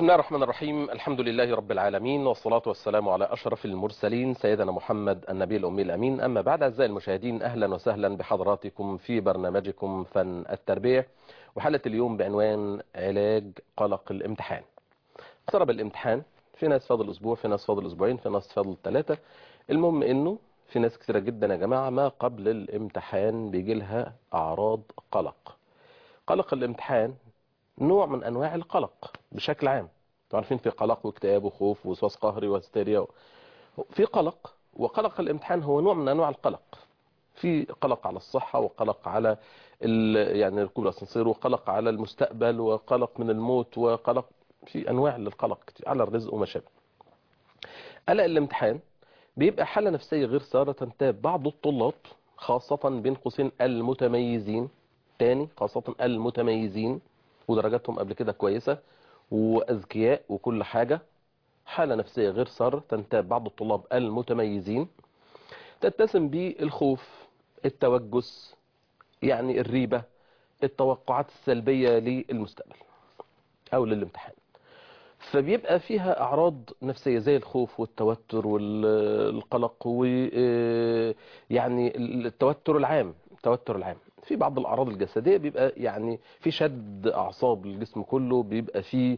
بسم الله الرحمن الرحيم الحمد لله رب العالمين والصلاة والسلام على أشرف المرسلين سيدنا محمد النبي الأمي الأمين أما بعد أعزائي المشاهدين أهلا وسهلا بحضراتكم في برنامجكم فن التربية وحلقة اليوم بعنوان علاج قلق الامتحان اقترب الامتحان في ناس فاضل أسبوع في ناس فاضل أسبوعين في ناس فاضل ثلاثة المهم إنه في ناس كثيرة جدا يا جماعة ما قبل الامتحان بيجي لها أعراض قلق قلق الامتحان نوع من انواع القلق بشكل عام انتوا عارفين في قلق واكتئاب وخوف ووسواس قهري وهستيريا في قلق وقلق الامتحان هو نوع من انواع القلق في قلق على الصحة وقلق على يعني ركوب الاسانسير وقلق على المستقبل وقلق من الموت وقلق في انواع للقلق كتير على الرزق وما شابه قلق الامتحان بيبقى حالة نفسية غير سارة تنتاب بعض الطلاب خاصة بين قوسين المتميزين تاني خاصة المتميزين ودرجاتهم قبل كده كويسة وأذكياء وكل حاجة حالة نفسية غير سارة تنتاب بعض الطلاب المتميزين تتسم بالخوف التوجس يعني الريبة التوقعات السلبية للمستقبل أو للامتحان فبيبقى فيها أعراض نفسية زي الخوف والتوتر والقلق ويعني التوتر العام التوتر العام في بعض الأعراض الجسدية بيبقى يعني في شد أعصاب الجسم كله بيبقى في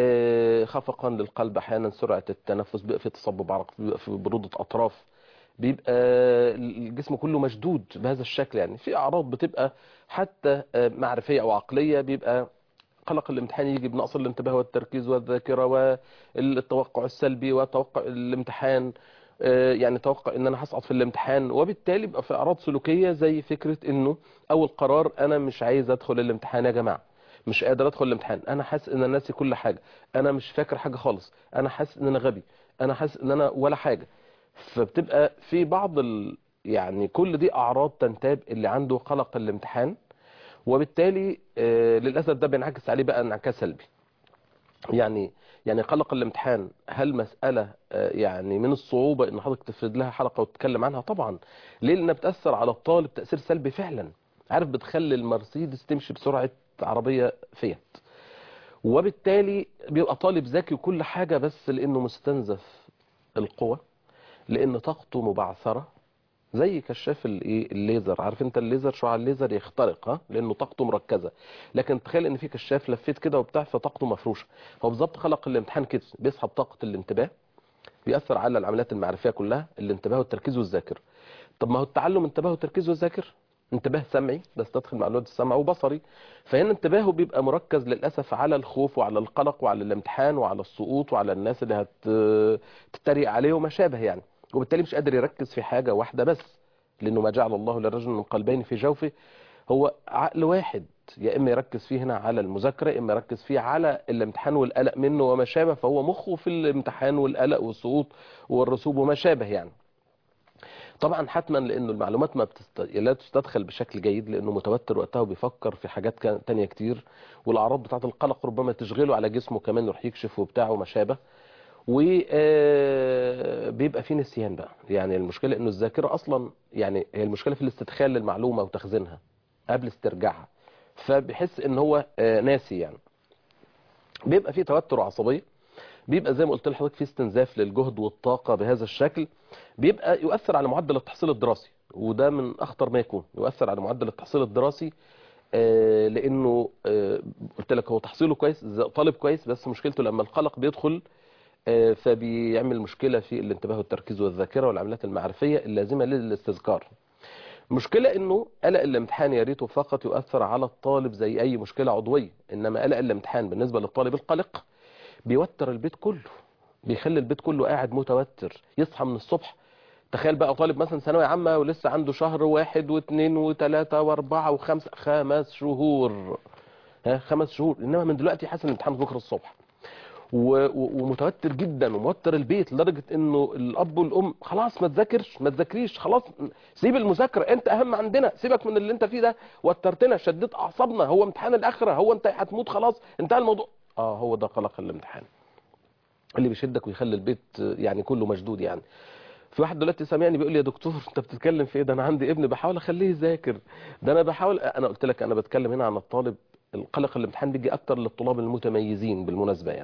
خفقا للقلب أحيانا سرعة التنفس بيبقى في تصبب عرق بيبقى في برودة أطراف بيبقى الجسم كله مشدود بهذا الشكل يعني في أعراض بتبقى حتى معرفية أو عقلية بيبقى قلق الامتحان يجي بنقص الانتباه والتركيز والذاكرة والتوقع السلبي وتوقع الامتحان يعني توقع ان انا هسقط في الامتحان وبالتالي بقى في اعراض سلوكيه زي فكره انه اول قرار انا مش عايز ادخل الامتحان يا جماعه مش قادر ادخل الامتحان انا حاسس ان انا ناسي كل حاجه انا مش فاكر حاجه خالص انا حاسس ان انا غبي انا حاسس ان انا ولا حاجه فبتبقى في بعض ال... يعني كل دي اعراض تنتاب اللي عنده قلق الامتحان وبالتالي آه للاسف ده بينعكس عليه بقى انعكاس سلبي يعني يعني قلق الامتحان هل مسألة يعني من الصعوبة ان حضرتك تفرد لها حلقة وتتكلم عنها طبعا ليه لانها بتأثر على الطالب تأثير سلبي فعلا عارف بتخلي المرسيدس تمشي بسرعة عربية فيات وبالتالي بيبقى طالب ذكي وكل حاجة بس لانه مستنزف القوة لان طاقته مبعثرة زي كشاف الايه الليزر عارف انت الليزر شعاع الليزر يخترق ها لانه طاقته مركزه لكن تخيل ان في كشاف لفيت كده وبتاع فطاقته مفروشه هو بالظبط خلق الامتحان كده بيسحب طاقه الانتباه بيأثر على العمليات المعرفيه كلها الانتباه والتركيز والذاكره طب ما هو التعلم انتباه والتركيز والذاكره انتباه سمعي بس تدخل معلومات السمع وبصري فهنا انتباهه بيبقى مركز للاسف على الخوف وعلى القلق وعلى الامتحان وعلى السقوط وعلى الناس اللي هتتريق عليه وما شابه يعني وبالتالي مش قادر يركز في حاجة واحدة بس لأنه ما جعل الله للرجل من قلبين في جوفه هو عقل واحد يا إما يركز فيه هنا على المذاكرة يا إما يركز فيه على الامتحان والقلق منه وما شابه فهو مخه في الامتحان والقلق والسقوط والرسوب وما شابه يعني طبعا حتما لانه المعلومات ما بتست... لا تستدخل بشكل جيد لانه متوتر وقتها وبيفكر في حاجات تانية كتير والاعراض بتاعه القلق ربما تشغله على جسمه كمان يروح يكشف وبتاع وما شابه وبيبقى في نسيان بقى يعني المشكلة انه الذاكرة اصلا يعني هي المشكلة في الاستدخال للمعلومة وتخزينها قبل استرجاعها فبيحس ان هو ناسي يعني بيبقى في توتر وعصبية بيبقى زي ما قلت لحضرتك في استنزاف للجهد والطاقة بهذا الشكل بيبقى يؤثر على معدل التحصيل الدراسي وده من اخطر ما يكون يؤثر على معدل التحصيل الدراسي لانه قلت لك هو تحصيله كويس طالب كويس بس مشكلته لما القلق بيدخل فبيعمل مشكلة في الانتباه والتركيز والذاكرة والعمليات المعرفية اللازمة للاستذكار مشكلة انه قلق الامتحان يا ريته فقط يؤثر على الطالب زي اي مشكلة عضوية انما قلق الامتحان بالنسبة للطالب القلق بيوتر البيت كله بيخلي البيت كله قاعد متوتر يصحى من الصبح تخيل بقى طالب مثلا ثانوية عامة ولسه عنده شهر واحد واثنين وثلاثة واربعة وخمسة خمس شهور ها خمس شهور انما من دلوقتي حاسس ان الامتحان بكرة الصبح ومتوتر جدا وموتر البيت لدرجة انه الاب والام خلاص ما تذاكرش ما تذاكريش خلاص سيب المذاكرة انت اهم عندنا سيبك من اللي انت فيه ده وترتنا شديت اعصابنا هو امتحان الاخرة هو انت هتموت خلاص انتهى الموضوع اه هو ده قلق الامتحان اللي بيشدك ويخلي البيت يعني كله مشدود يعني في واحد دلوقتي سامعني بيقول لي يا دكتور انت بتتكلم في ايه ده انا عندي ابن بحاول اخليه يذاكر ده انا بحاول انا قلت لك انا بتكلم هنا عن الطالب القلق الامتحان بيجي اكتر للطلاب المتميزين بالمناسبة يعني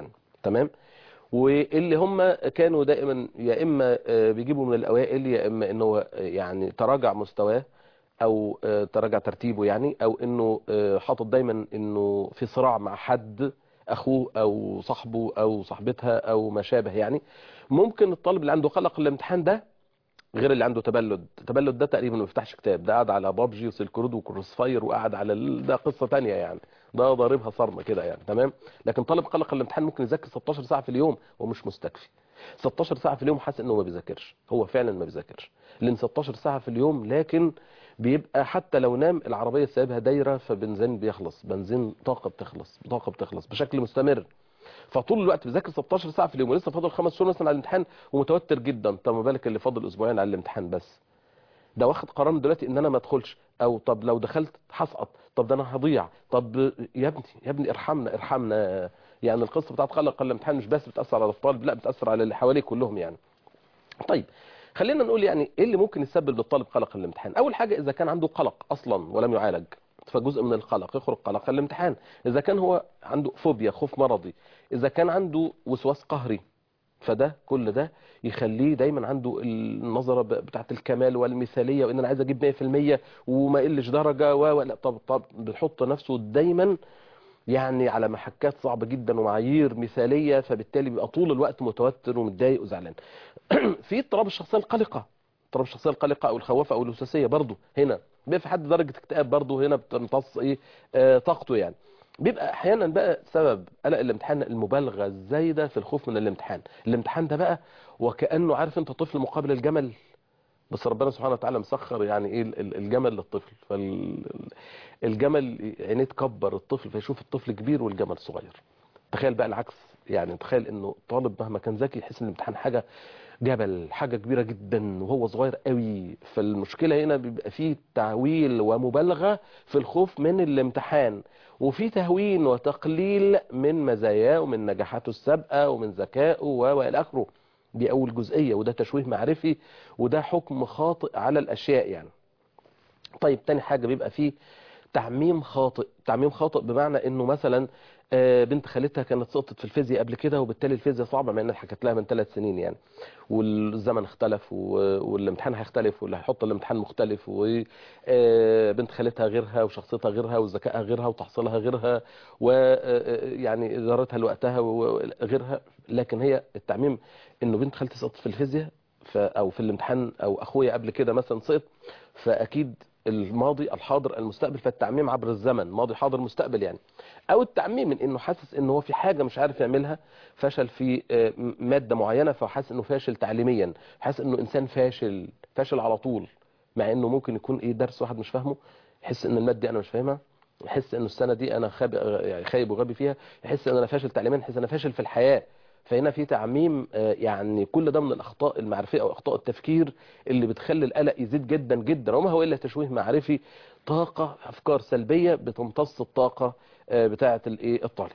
تمام واللي هم كانوا دائما يا اما آه، بيجيبوا من الاوائل يا اما انه هو آه، يعني تراجع مستواه او آه، تراجع ترتيبه يعني او انه آه، حاطط دايما انه في صراع مع حد اخوه او صاحبه او صاحبتها او ما شابه يعني ممكن الطالب اللي عنده قلق الامتحان ده غير اللي عنده تبلد التبلد ده تقريبا ما بيفتحش كتاب ده قاعد على بابجي وسيلك رود وكروس فاير وقاعد على ال... ده قصه تانية يعني ده ضاربها صرمه كده يعني تمام لكن طالب قلق الامتحان ممكن يذاكر 16 ساعه في اليوم ومش مستكفي 16 ساعه في اليوم حاسس انه ما بيذاكرش هو فعلا ما بيذاكرش لان 16 ساعه في اليوم لكن بيبقى حتى لو نام العربيه سايبها دايره فبنزين بيخلص بنزين طاقه بتخلص طاقه بتخلص بشكل مستمر فطول الوقت بيذاكر 16 ساعه في اليوم ولسه فاضل خمس شهور مثلا على الامتحان ومتوتر جدا طب ما بالك اللي فاضل اسبوعين على الامتحان بس ده واخد قرار من دلوقتي ان انا ما ادخلش او طب لو دخلت هسقط طب ده انا هضيع طب يا ابني يا ابني ارحمنا ارحمنا يعني القصه بتاعت قلق الامتحان مش بس بتاثر على الطالب لا بتاثر على اللي حواليه كلهم يعني طيب خلينا نقول يعني ايه اللي ممكن يسبب للطالب قلق الامتحان اول حاجه اذا كان عنده قلق اصلا ولم يعالج فجزء من القلق يخرج قلق الامتحان اذا كان هو عنده فوبيا خوف مرضي اذا كان عنده وسواس قهري فده كل ده يخليه دايما عنده النظره ب- بتاعت الكمال والمثاليه وان انا عايز اجيب 100% وما اقلش درجه و و- لا طب طب بيحط نفسه دايما يعني على محكات صعبه جدا ومعايير مثاليه فبالتالي بيبقى طول الوقت متوتر ومتضايق وزعلان في اضطراب الشخصيه القلقه اضطراب الشخصيه القلقه او الخوافه او الوسواسيه برضه هنا بيبقى في حد درجه اكتئاب برضه هنا بتمتص ايه آه طاقته يعني بيبقى احيانا بقى سبب قلق الامتحان المبالغه الزايده في الخوف من الامتحان الامتحان ده بقى وكانه عارف انت طفل مقابل الجمل بس ربنا سبحانه وتعالى مسخر يعني ايه ال- ال- الجمل للطفل فالجمل عينيه تكبر الطفل فيشوف الطفل كبير والجمل صغير تخيل بقى العكس يعني تخيل انه طالب مهما كان ذكي يحس ان الامتحان حاجه جبل حاجه كبيره جدا وهو صغير قوي فالمشكله هنا بيبقى فيه تعويل ومبالغه في الخوف من الامتحان وفي تهوين وتقليل من مزاياه ومن نجاحاته السابقه ومن ذكائه و الى اخره دي اول جزئيه وده تشويه معرفي وده حكم خاطئ على الاشياء يعني طيب تاني حاجه بيبقى فيه تعميم خاطئ تعميم خاطئ بمعنى انه مثلا آه، بنت خالتها كانت سقطت في الفيزياء قبل كده وبالتالي الفيزياء صعبه مع انها حكت لها من ثلاث سنين يعني والزمن اختلف و- والامتحان هيختلف واللي هيحط الامتحان مختلف وبنت خالتها غيرها وشخصيتها غيرها وذكائها غيرها وتحصيلها غيرها ويعني ادارتها لوقتها وغيرها لكن هي التعميم انه بنت خالتي سقطت في الفيزياء ف- او في الامتحان او اخويا قبل كده مثلا سقط فاكيد الماضي الحاضر المستقبل فالتعميم عبر الزمن ماضي حاضر مستقبل يعني او التعميم من انه حاسس ان هو في حاجه مش عارف يعملها فشل في آه، م- ماده معينه فحاسس انه فاشل تعليميا حاسس انه انسان فاشل فاشل على طول مع انه ممكن يكون ايه درس واحد مش فاهمه يحس ان الماده دي انا مش فاهمها يحس انه السنه دي انا خاب يعني خايب وغبي فيها يحس ان انا فاشل تعليميا يحس ان انا فاشل في الحياه فهنا في تعميم آه، يعني كل ده من الاخطاء المعرفيه او اخطاء التفكير اللي بتخلي القلق يزيد جدا جدا وما هو الا تشويه معرفي طاقه افكار سلبيه بتمتص الطاقه آه، بتاعه الايه الطالب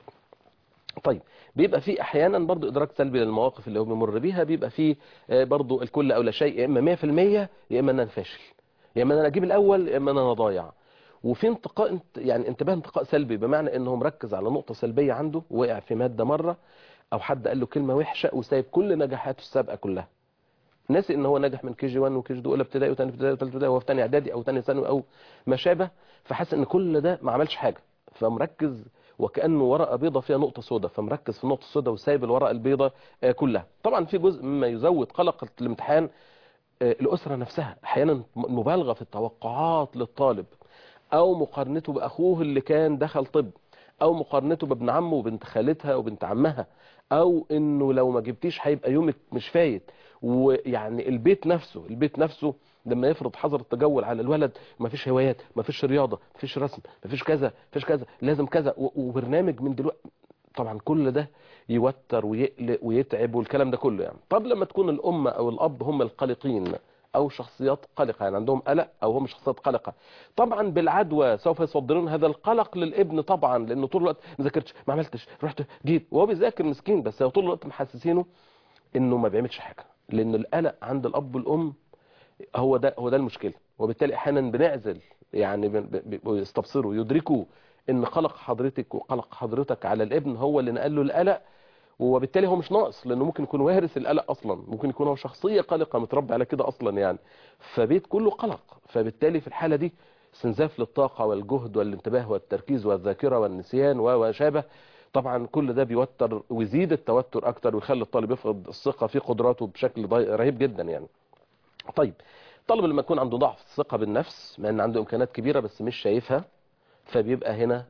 طيب بيبقى في احيانا برضو ادراك سلبي للمواقف اللي هو بيمر بيها بيبقى في آه، برضو الكل او لا شيء يا اما 100% يا اما انا فاشل يا اما انا اجيب الاول يا اما انا ضايع وفي انتقاء انت- يعني انتباه انتقاء سلبي بمعنى انه مركز على نقطه سلبيه عنده وقع في ماده مره او حد قال له كلمه وحشه وسايب كل نجاحاته السابقه كلها ناسي ان هو ناجح من كي جي 1 وكي جي 2 اولى ابتدائي وثاني ابتدائي وثالث ابتدائي وهو في ثاني اعدادي او ثاني ثانوي او ما شابه فحس ان كل ده ما عملش حاجه فمركز وكانه ورقه بيضاء فيها نقطه سوداء فمركز في النقطه السوداء وسايب الورقه البيضاء آه، كلها طبعا في جزء مما يزود قلق الامتحان آه، الاسره نفسها احيانا مبالغه في التوقعات للطالب او مقارنته باخوه اللي كان دخل طب او مقارنته بابن عمه وبنت خالتها وبنت عمها او انه لو ما جبتيش هيبقى يومك مش فايت ويعني البيت نفسه البيت نفسه لما يفرض حظر التجول على الولد ما فيش هوايات ما فيش رياضه ما فيش رسم ما فيش كذا ما فيش كذا لازم كذا و- وبرنامج من دلوقتي طبعا كل ده يوتر ويقلق ويتعب والكلام ده كله يعني طب لما تكون الام او الاب هم القلقين او شخصيات قلقه يعني عندهم قلق او هم شخصيات قلقه طبعا بالعدوى سوف يصدرون هذا القلق للابن طبعا لانه طول الوقت ما ذاكرتش ما عملتش رحت جيت وهو بيذاكر مسكين بس هو طول الوقت محسسينه انه ما بيعملش حاجه لان القلق عند الاب والام هو ده هو ده المشكله وبالتالي احيانا بنعزل يعني بن- ب- ب- بيستبصروا يدركوا ان قلق حضرتك وقلق حضرتك على الابن هو اللي نقل له القلق وبالتالي هو مش ناقص لانه ممكن يكون وارث القلق اصلا ممكن يكون هو شخصيه قلقه متربي على كده اصلا يعني فبيت كله قلق فبالتالي في الحاله دي استنزاف للطاقه والجهد والانتباه والتركيز والذاكره والنسيان وشابه طبعا كل ده بيوتر ويزيد التوتر اكتر ويخلي الطالب يفقد الثقه في قدراته بشكل رهيب جدا يعني طيب الطالب لما يكون عنده ضعف الثقه بالنفس مع ان عنده امكانيات كبيره بس مش شايفها فبيبقى هنا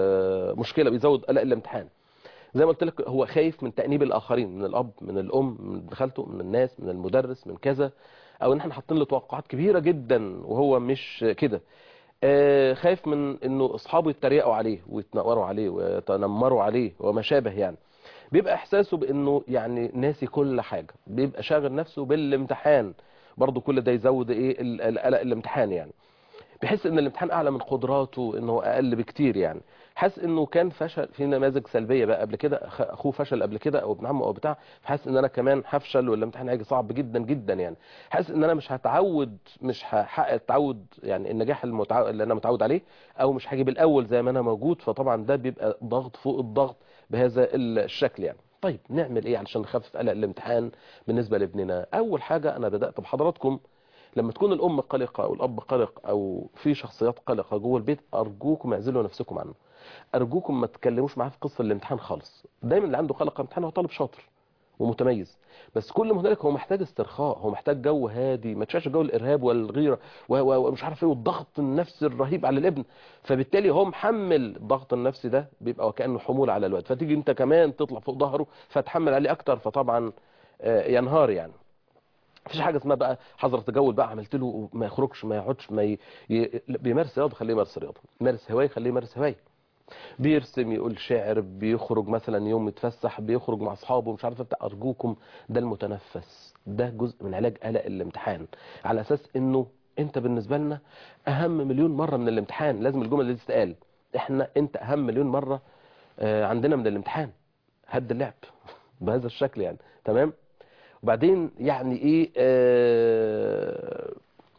مشكله بيزود قلق الامتحان زي ما قلت لك هو خايف من تأنيب الآخرين من الأب من الأم من خالته من الناس من المدرس من كذا أو إن احنا حاطين له توقعات كبيرة جدا وهو مش كده آه خايف من إنه أصحابه يتريقوا عليه ويتنقروا عليه ويتنمروا عليه وما شابه يعني بيبقى إحساسه بإنه يعني ناسي كل حاجة بيبقى شاغل نفسه بالامتحان برضه كل ده يزود إيه القلق الامتحان يعني بيحس ان الامتحان اعلى من قدراته انه اقل بكتير يعني حاسس انه كان فشل في نماذج سلبيه بقى قبل كده اخوه فشل قبل كده او ابن عمه او بتاع فحاسس ان انا كمان هفشل والامتحان هيجي صعب جدا جدا يعني حاسس ان انا مش هتعود مش هحقق التعود يعني النجاح المتعود اللي انا متعود عليه او مش هجيب الاول زي ما انا موجود فطبعا ده بيبقى ضغط فوق الضغط بهذا الشكل يعني طيب نعمل ايه علشان نخفف قلق الامتحان بالنسبه لابننا اول حاجه انا بدات بحضراتكم لما تكون الام قلقه او الاب قلق او في شخصيات قلقه جوه البيت ارجوكم اعزلوا نفسكم عنه ارجوكم ما تتكلموش معاه في قصه الامتحان خالص دايما اللي عنده قلق امتحان هو طالب شاطر ومتميز بس كل ما هنالك هو محتاج استرخاء هو محتاج جو هادي ما تشعرش جو الارهاب والغيره ومش عارف ايه والضغط النفسي الرهيب على الابن فبالتالي هو محمل الضغط النفسي ده بيبقى وكانه حمول على الواد فتيجي انت كمان تطلع فوق ظهره فتحمل عليه اكتر فطبعا ينهار يعني مفيش حاجه اسمها بقى حظر تجول بقى عملت له ما يخرجش ما يقعدش ما ي... ي... بيمارس رياضه خليه يمارس رياضه يمارس هوايه خليه يمارس هوايه بيرسم يقول شعر بيخرج مثلا يوم يتفسح بيخرج مع اصحابه مش عارف بتاع ارجوكم ده المتنفس ده جزء من علاج قلق الامتحان على اساس انه انت بالنسبه لنا اهم مليون مره من الامتحان لازم الجمله دي تتقال احنا انت اهم مليون مره عندنا من الامتحان هد اللعب بهذا الشكل يعني تمام وبعدين يعني ايه آه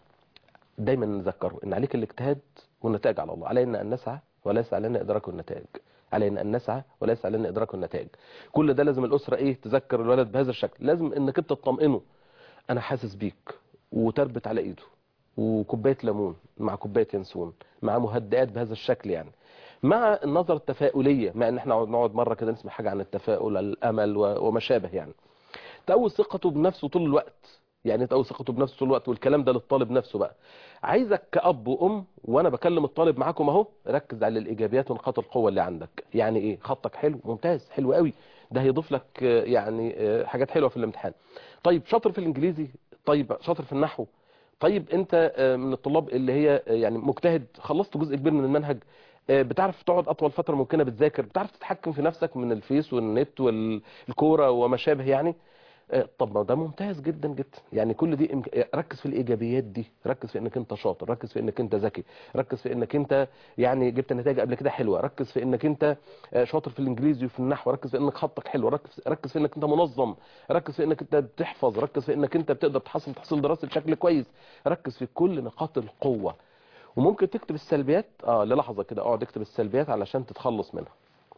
دايما نذكره ان عليك الاجتهاد والنتائج على الله علينا ان نسعى وليس علينا ادراك النتائج علينا ان نسعى وليس علينا ادراك النتائج كل ده لازم الاسره ايه تذكر الولد بهذا الشكل لازم انك انت تطمئنه انا حاسس بيك وتربت على ايده وكوبايه ليمون مع كوبايه ينسون مع مهدئات بهذا الشكل يعني مع النظره التفاؤليه مع ان احنا نقعد مره كده نسمع حاجه عن التفاؤل الامل وما شابه يعني تقوي ثقته بنفسه طول الوقت يعني تقوي ثقته بنفسه طول الوقت والكلام ده للطالب نفسه بقى عايزك كأب وأم وأنا بكلم الطالب معاكم أهو ركز على الإيجابيات ونقاط القوة اللي عندك يعني إيه خطك حلو ممتاز حلو قوي ده هيضيف لك يعني حاجات حلوة في الامتحان طيب شاطر في الإنجليزي طيب شاطر في النحو طيب أنت من الطلاب اللي هي يعني مجتهد خلصت جزء كبير من المنهج بتعرف تقعد اطول فتره ممكنه بتذاكر بتعرف تتحكم في نفسك من الفيس والنت والكوره وما شابه يعني طب ما ده ممتاز جدا جدا يعني كل دي إمك... ركز في الايجابيات دي ركز في انك انت شاطر ركز في انك انت ذكي ركز في انك انت يعني جبت نتائج قبل كده حلوه ركز في انك انت شاطر في الانجليزي وفي النحو ركز في انك خطك حلو ركز ركز في انك انت منظم ركز في انك انت بتحفظ ركز في انك انت بتقدر تحصل تحصيل دراسي بشكل كويس ركز في كل نقاط القوه وممكن تكتب السلبيات اه للحظه كده اقعد اكتب السلبيات علشان تتخلص منها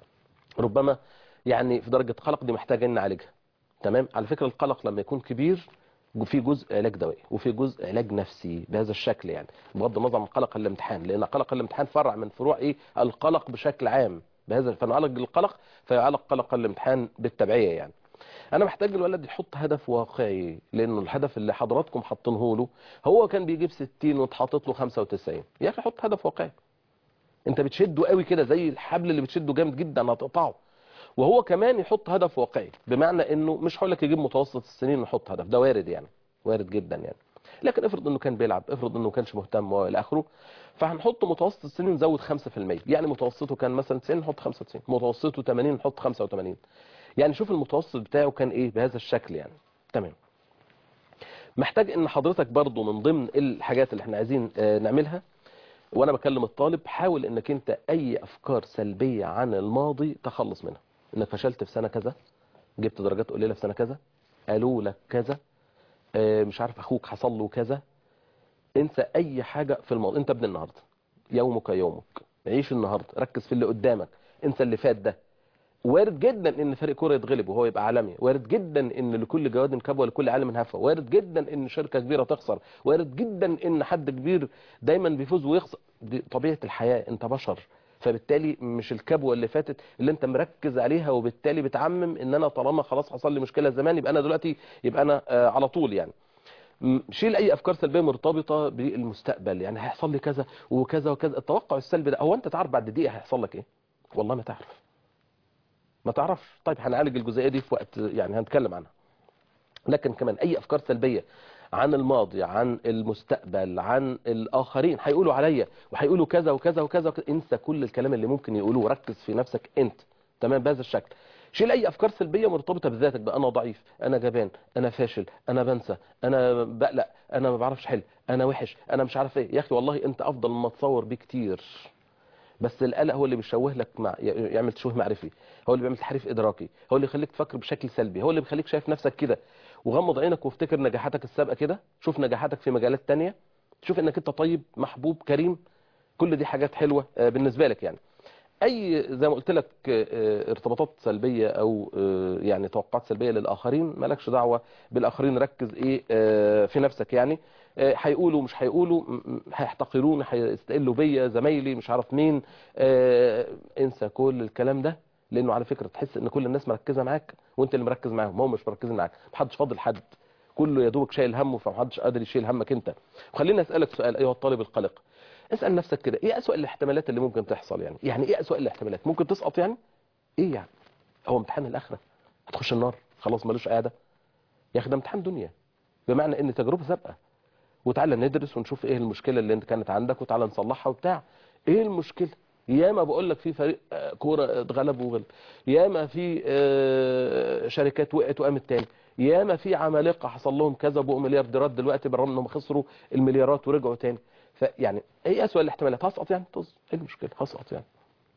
ربما يعني في درجه قلق دي محتاجه ان نعالجها تمام على فكره القلق لما يكون كبير في جزء علاج دوائي وفي جزء علاج نفسي بهذا الشكل يعني بغض النظر عن قلق الامتحان لان قلق الامتحان فرع من فروع ايه القلق بشكل عام بهذا فنعالج القلق فيعالج قلق الامتحان بالتبعيه يعني انا محتاج الولد يحط هدف واقعي لانه الهدف اللي حضراتكم حاطينه له هو كان بيجيب 60 واتحطت له 95 يا اخي حط هدف واقعي انت بتشده قوي كده زي الحبل اللي بتشده جامد جدا هتقطعه وهو كمان يحط هدف واقعي بمعنى انه مش هقول لك يجيب متوسط السنين ويحط هدف ده وارد يعني وارد جدا يعني لكن افرض انه كان بيلعب افرض انه كانش مهتم والى اخره فهنحط متوسط السنين نزود 5% يعني متوسطه كان مثلا 90 نحط 95 متوسطه 80 نحط 85 يعني شوف المتوسط بتاعه كان ايه بهذا الشكل يعني تمام محتاج ان حضرتك برضو من ضمن الحاجات اللي احنا عايزين نعملها وانا بكلم الطالب حاول انك انت اي افكار سلبية عن الماضي تخلص منها انك فشلت في سنة كذا جبت درجات قليلة في سنة كذا قالوا لك كذا مش عارف اخوك حصل له كذا انسى اي حاجة في الماضي انت ابن النهاردة يومك يومك عيش النهاردة ركز في اللي قدامك انسى اللي فات ده وارد جدا ان فريق كوره يتغلب وهو يبقى عالمي وارد جدا ان لكل جواد كبوه ولكل عالم هفوه وارد جدا ان شركه كبيره تخسر وارد جدا ان حد كبير دايما بيفوز ويخسر دي طبيعه الحياه انت بشر فبالتالي مش الكبوه اللي فاتت اللي انت مركز عليها وبالتالي بتعمم ان انا طالما خلاص حصل لي مشكله زمان يبقى انا دلوقتي يبقى انا آه على طول يعني م- شيل اي افكار سلبيه مرتبطه بالمستقبل يعني هيحصل لي كذا وكذا وكذا التوقع السلبي ده هو انت تعرف بعد دقيقه هيحصل لك ايه والله ما تعرف ما تعرفش طيب هنعالج الجزئيه دي في وقت يعني هنتكلم عنها لكن كمان اي افكار سلبيه عن الماضي عن المستقبل عن الاخرين هيقولوا عليا وهيقولوا كذا وكذا وكذا وكذا انسى كل الكلام اللي ممكن يقولوه وركز في نفسك انت تمام بهذا الشكل شيل اي افكار سلبيه مرتبطه بذاتك بقى انا ضعيف انا جبان انا فاشل انا بنسى انا بقلق انا ما بعرفش حل انا وحش انا مش عارف ايه يا اخي والله انت افضل ما تصور بيه كتير بس القلق هو اللي بيشوه لك مع يعمل تشوه معرفي هو اللي بيعمل تحريف ادراكي هو اللي يخليك تفكر بشكل سلبي هو اللي بيخليك شايف نفسك كده وغمض عينك وافتكر نجاحاتك السابقه كده شوف نجاحاتك في مجالات تانية شوف انك انت طيب محبوب كريم كل دي حاجات حلوه آه، بالنسبه لك يعني اي زي ما قلت لك آه، ارتباطات سلبيه او آه، يعني توقعات سلبيه للاخرين مالكش دعوه بالاخرين ركز ايه آه، في نفسك يعني آه، هيقولوا مش هيقولوا م- م- هيحتقروني هيستقلوا بيا زمايلي مش عارف مين آه، انسى كل الكلام ده لانه على فكره تحس ان كل الناس مركزه معاك وانت اللي مركز معاهم هم مش مركزين معاك محدش فاضل حد كله يا دوبك شايل همه فمحدش قادر يشيل همك انت وخليني اسالك سؤال ايها الطالب القلق اسال نفسك كده ايه اسوأ الاحتمالات اللي ممكن تحصل يعني يعني ايه اسوأ الاحتمالات ممكن تسقط يعني ايه يعني هو امتحان الاخره هتخش النار خلاص ملوش قاعده يا اخي ده امتحان دنيا بمعنى ان تجربه سابقه وتعالى ندرس ونشوف ايه المشكله اللي انت كانت عندك وتعالى نصلحها وبتاع ايه المشكله ياما بقول لك في فريق آه، كوره اتغلب وغلب ياما في آه، شركات وقعت وقامت تاني ياما في عمالقه حصل لهم كذا بقوا مليارديرات دلوقتي بالرغم انهم خسروا المليارات ورجعوا تاني فيعني ايه اسوء الاحتمالات هسقط يعني طز ايه المشكله هسقط يعني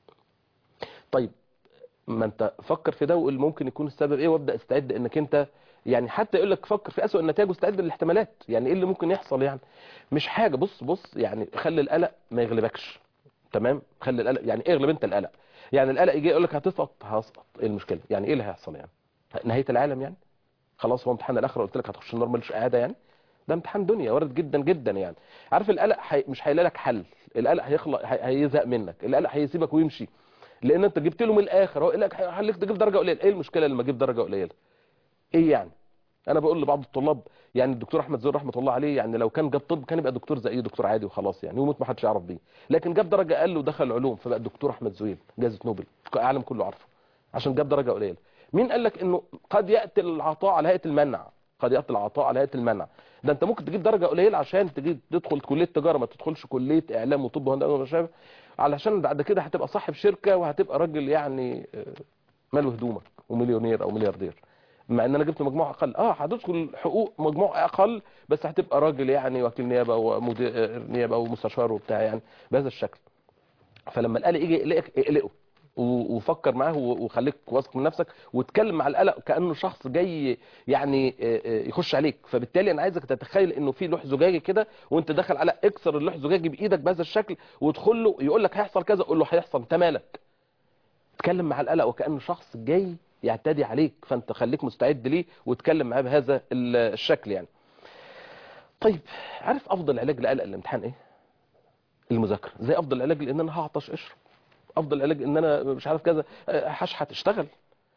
طيب ما انت فكر في ده وقول ممكن يكون السبب ايه وابدا استعد انك انت يعني حتى يقول لك فكر في اسوء النتائج واستعد للاحتمالات يعني ايه اللي ممكن يحصل يعني مش حاجه بص بص يعني خلي القلق ما يغلبكش تمام خلي القلق يعني اغلب انت القلق يعني القلق يجي يقول لك هتسقط هسقط ايه المشكله يعني ايه اللي هيحصل يعني نهايه العالم يعني خلاص هو امتحان الاخره قلت لك هتخش النار ملوش قاعده يعني ده امتحان دنيا وارد جدا جدا يعني عارف القلق حي... مش هيلاقي لك حل القلق هيخلق هي... هيزهق منك القلق هيسيبك ويمشي لان انت جبت له من الاخر هو يقول لك هخليك تجيب درجه قليله ايه المشكله لما اجيب درجه قليله ايه يعني انا بقول لبعض الطلاب يعني الدكتور احمد زويل رحمه الله عليه يعني لو كان جاب طب كان يبقى دكتور زي اي دكتور عادي وخلاص يعني وموت ما حدش يعرف بيه لكن جاب درجه اقل ودخل علوم فبقى الدكتور احمد زويل جائزه نوبل العالم كله عارفه عشان جاب درجه قليله مين قال لك انه قد ياتي العطاء على هيئه المنع قد ياتي العطاء على هيئه المنع ده انت ممكن تجيب درجه قليله عشان تجي تدخل كليه تجاره ما تدخلش كليه اعلام وطب وهندسه وما شابه علشان بعد كده هتبقى صاحب شركه وهتبقى راجل يعني آه، ماله هدومك ومليونير او ملياردير مع ان انا جبت مجموع اقل اه هتدخل حقوق مجموع اقل بس هتبقى راجل يعني وكيل نيابه ومدير نيابه ومستشار وبتاع يعني بهذا الشكل فلما القلق يجي يقلقك اقلقه و- وفكر معاه و- وخليك واثق من نفسك واتكلم مع القلق كانه شخص جاي يعني آه، آه، يخش عليك فبالتالي انا عايزك تتخيل انه في لوح زجاجي كده وانت داخل على اكسر اللوح الزجاجي بايدك بهذا الشكل وادخل له يقول لك هيحصل كذا قول له هيحصل انت مالك اتكلم مع القلق وكانه شخص جاي يعتدي عليك فانت خليك مستعد ليه واتكلم معاه بهذا ال- الشكل يعني طيب عارف افضل علاج لقلق الامتحان ايه المذاكره زي افضل علاج لان انا هعطش اشرب افضل علاج ان انا مش عارف كذا أه، هشحت اشتغل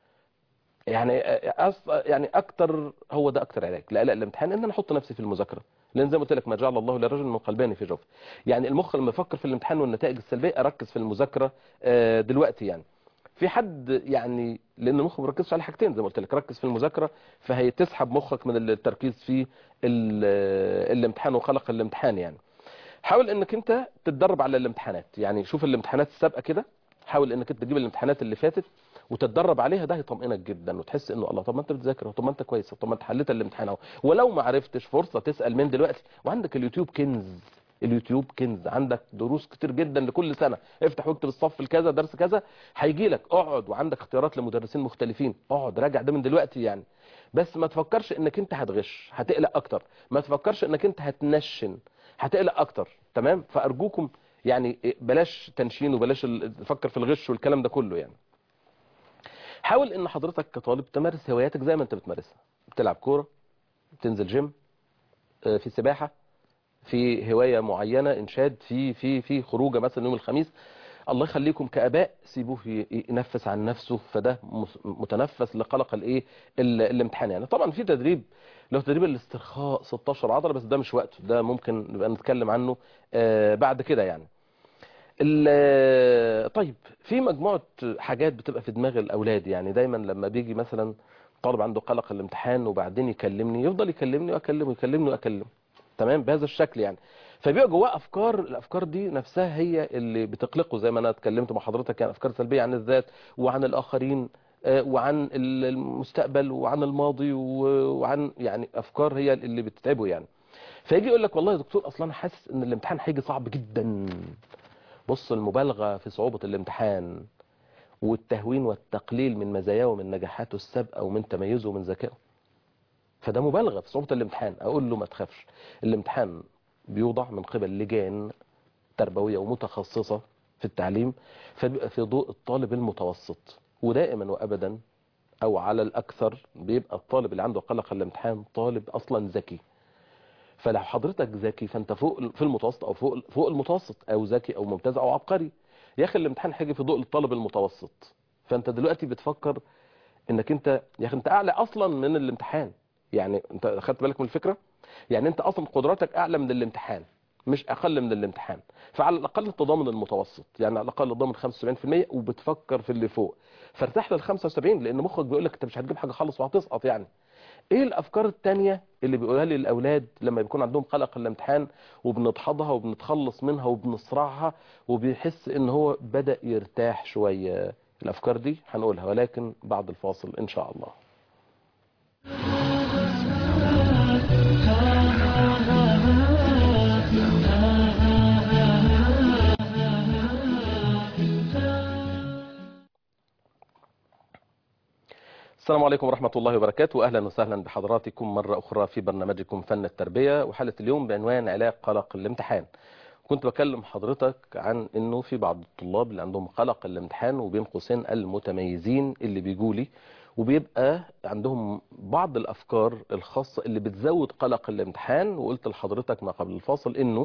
يعني أه، أص... يعني اكتر هو ده اكتر علاج لقلق الامتحان ان انا احط نفسي في المذاكره لان زي ما قلت لك ما جعل الله لرجل من قلبين في جوفه يعني المخ لما يفكر في الامتحان والنتائج السلبيه اركز في المذاكره أه، دلوقتي يعني في حد يعني لان المخ ما بيركزش على حاجتين زي ما قلت لك ركز في المذاكره فهي تسحب مخك من التركيز في ال- الامتحان وقلق الامتحان يعني حاول انك انت تتدرب على الامتحانات يعني شوف الامتحانات السابقه كده حاول انك انت تجيب الامتحانات اللي فاتت وتتدرب عليها ده هيطمئنك جدا وتحس انه الله طب ما انت بتذاكر طب ما انت كويس طب ما انت حليت الامتحان اهو ولو ما عرفتش فرصه تسال من دلوقتي وعندك اليوتيوب كنز اليوتيوب كنز عندك دروس كتير جدا لكل سنه افتح واكتب الصف الكذا درس كذا هيجي لك اقعد وعندك اختيارات لمدرسين مختلفين اقعد راجع ده من دلوقتي يعني بس ما تفكرش انك انت هتغش هتقلق اكتر ما تفكرش انك انت هتنشن هتقلق اكتر تمام فارجوكم يعني بلاش تنشين وبلاش ال- تفكر في الغش والكلام ده كله يعني حاول ان حضرتك كطالب تمارس هواياتك زي ما انت بتمارسها بتلعب كوره بتنزل جيم آه، في سباحه في هوايه معينه انشاد في في في خروجه مثلا يوم الخميس الله يخليكم كاباء سيبوه ي- ينفس عن نفسه فده مس- متنفس لقلق الايه ال- الامتحان يعني طبعا في تدريب لو تدريب الاسترخاء 16 عضله بس ده مش وقته ده ممكن نبقى نتكلم عنه آه، بعد كده يعني ال- طيب في مجموعة حاجات بتبقى في دماغ الأولاد يعني دايما لما بيجي مثلا طالب عنده قلق الامتحان وبعدين يكلمني يفضل يكلمني وأكلمه يكلمني وأكلمه تمام بهذا الشكل يعني فبيبقى جواه أفكار الأفكار دي نفسها هي اللي بتقلقه زي ما أنا اتكلمت مع حضرتك يعني أفكار سلبية عن الذات وعن الآخرين آه، وعن المستقبل وعن الماضي و- وعن يعني أفكار هي اللي بتتعبه يعني فيجي يقول لك والله يا دكتور أصلا أنا حاسس إن الامتحان هيجي صعب جدا بص المبالغة في صعوبة الامتحان والتهوين والتقليل من مزاياه ومن نجاحاته السابقة ومن تميزه ومن ذكائه فده مبالغة في صعوبة الامتحان أقول له ما تخافش الامتحان بيوضع من قبل لجان تربوية ومتخصصة في التعليم فبيبقى في ضوء الطالب المتوسط ودائما وأبدا أو على الأكثر بيبقى الطالب اللي عنده قلق الامتحان طالب أصلا ذكي فلو حضرتك ذكي فانت فوق في المتوسط او فوق فوق المتوسط او ذكي او ممتاز او عبقري يا اخي الامتحان هيجي في ضوء الطالب المتوسط فانت دلوقتي بتفكر انك انت يا اخي انت اعلى اصلا من الامتحان يعني انت خدت بالك من الفكره يعني انت اصلا قدراتك اعلى من الامتحان مش اقل من الامتحان فعلى الاقل تضامن المتوسط يعني على الاقل تضامن 75% وبتفكر في اللي فوق فارتاح لل 75 لان مخك بيقول لك انت مش هتجيب حاجه خالص وهتسقط يعني ايه الافكار التانية اللي بيقولها لي الاولاد لما بيكون عندهم قلق الامتحان وبنضحضها وبنتخلص منها وبنصرعها وبيحس ان هو بدأ يرتاح شوية الافكار دي هنقولها ولكن بعد الفاصل ان شاء الله السلام عليكم ورحمة الله وبركاته أهلا وسهلا بحضراتكم مرة أخرى في برنامجكم فن التربية وحالة اليوم بعنوان علاج قلق الامتحان كنت بكلم حضرتك عن انه في بعض الطلاب اللي عندهم قلق الامتحان وبين قوسين المتميزين اللي بيجولي وبيبقى عندهم بعض الافكار الخاصة اللي بتزود قلق الامتحان وقلت لحضرتك ما قبل الفاصل انه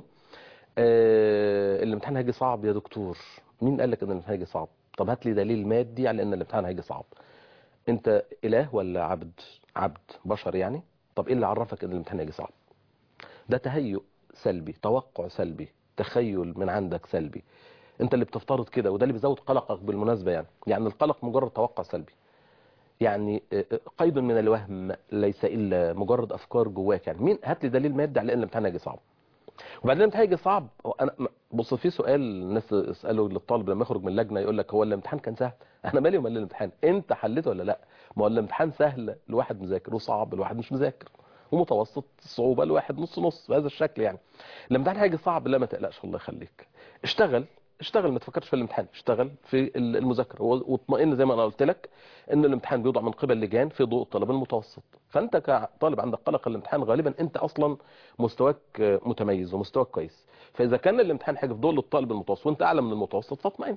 آه الامتحان هيجي صعب يا دكتور مين قال لك ان الامتحان هيجي صعب طب هات لي دليل مادي على ان الامتحان هيجي صعب انت اله ولا عبد عبد بشر يعني طب ايه اللي عرفك ان الامتحان هيجي صعب ده تهيؤ سلبي توقع سلبي تخيل من عندك سلبي انت اللي بتفترض كده وده اللي بيزود قلقك بالمناسبة يعني يعني القلق مجرد توقع سلبي يعني قيد من الوهم ليس الا مجرد افكار جواك يعني مين هات لي دليل مادي على ان الامتحان هيجي صعب وبعدين الامتحان هيجي صعب انا بص في سؤال الناس يسالوا للطالب لما يخرج من اللجنه يقول لك هو الامتحان كان سهل انا مالي ومال الامتحان انت حليته ولا لا ما هو الامتحان سهل لواحد مذاكر وصعب لواحد مش مذاكر ومتوسط الصعوبة لواحد نص نص بهذا الشكل يعني الامتحان حاجة صعب لا ما تقلقش الله يخليك اشتغل اشتغل ما تفكرش في الامتحان اشتغل في المذاكرة واطمئن زي ما انا قلت لك ان الامتحان بيوضع من قبل لجان في ضوء الطلب المتوسط فانت كطالب عندك قلق الامتحان غالبا انت اصلا مستواك متميز ومستواك كويس فاذا كان الامتحان حاجة في ضوء الطالب المتوسط وانت اعلى من المتوسط فاطمئن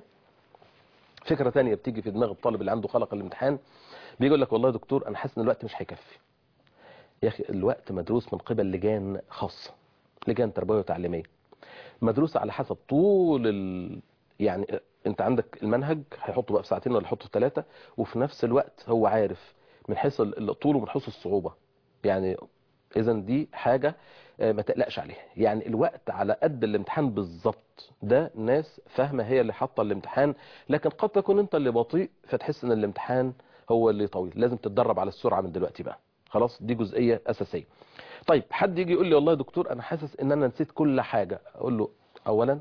فكرة ثانيه بتيجي في دماغ الطالب اللي عنده قلق الامتحان بيقول لك والله يا دكتور انا حاسس ان الوقت مش هيكفي يا اخي الوقت مدروس من قبل لجان خاصة لجان تربوية وتعليمية مدروسة على حسب طول ال... يعني انت عندك المنهج هيحطه بقى في ساعتين ولا يحطه في ثلاثة وفي نفس الوقت هو عارف من حيث الطول ومن حيث الصعوبة يعني اذا دي حاجة ما تقلقش عليها يعني الوقت على قد الامتحان بالظبط ده ناس فاهمة هي اللي حاطه الامتحان لكن قد تكون انت اللي بطيء فتحس ان الامتحان هو اللي طويل لازم تتدرب على السرعة من دلوقتي بقى خلاص دي جزئية أساسية طيب حد يجي يقول لي والله يا دكتور أنا حاسس إن أنا نسيت كل حاجة أقول له أولا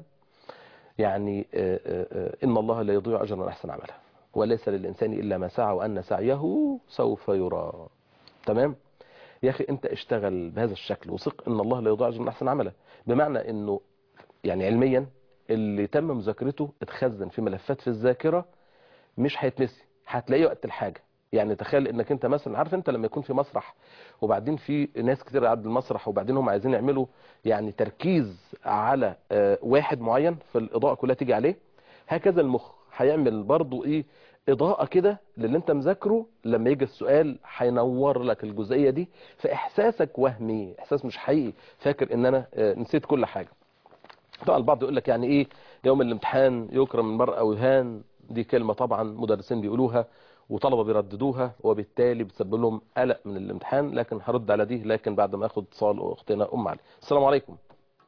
يعني آآ آآ إن الله لا يضيع أجر من أحسن عمله وليس للإنسان إلا ما سعى وأن سعيه سوف يرى تمام يا أخي أنت اشتغل بهذا الشكل وثق إن الله لا يضيع أجر من أحسن عمله بمعنى إنه يعني علميا اللي تم مذاكرته اتخزن في ملفات في الذاكرة مش هيتنسي هتلاقيه وقت الحاجة يعني تخيل انك انت مثلا عارف انت لما يكون في مسرح وبعدين في ناس كتير قاعده المسرح وبعدين هم عايزين يعملوا يعني تركيز على واحد معين فالاضاءه كلها تيجي عليه هكذا المخ هيعمل برضو ايه اضاءه كده للي انت مذاكره لما يجي السؤال هينور لك الجزئيه دي فاحساسك وهمي احساس مش حقيقي فاكر ان انا آه، نسيت كل حاجه طبعا البعض يقول لك يعني ايه يوم الامتحان يكرم المرء ويهان دي كلمه طبعا مدرسين بيقولوها وطلبه بيرددوها وبالتالي بتسبب لهم قلق من الامتحان لكن هرد على دي لكن بعد ما اخد اتصال اختنا ام علي السلام عليكم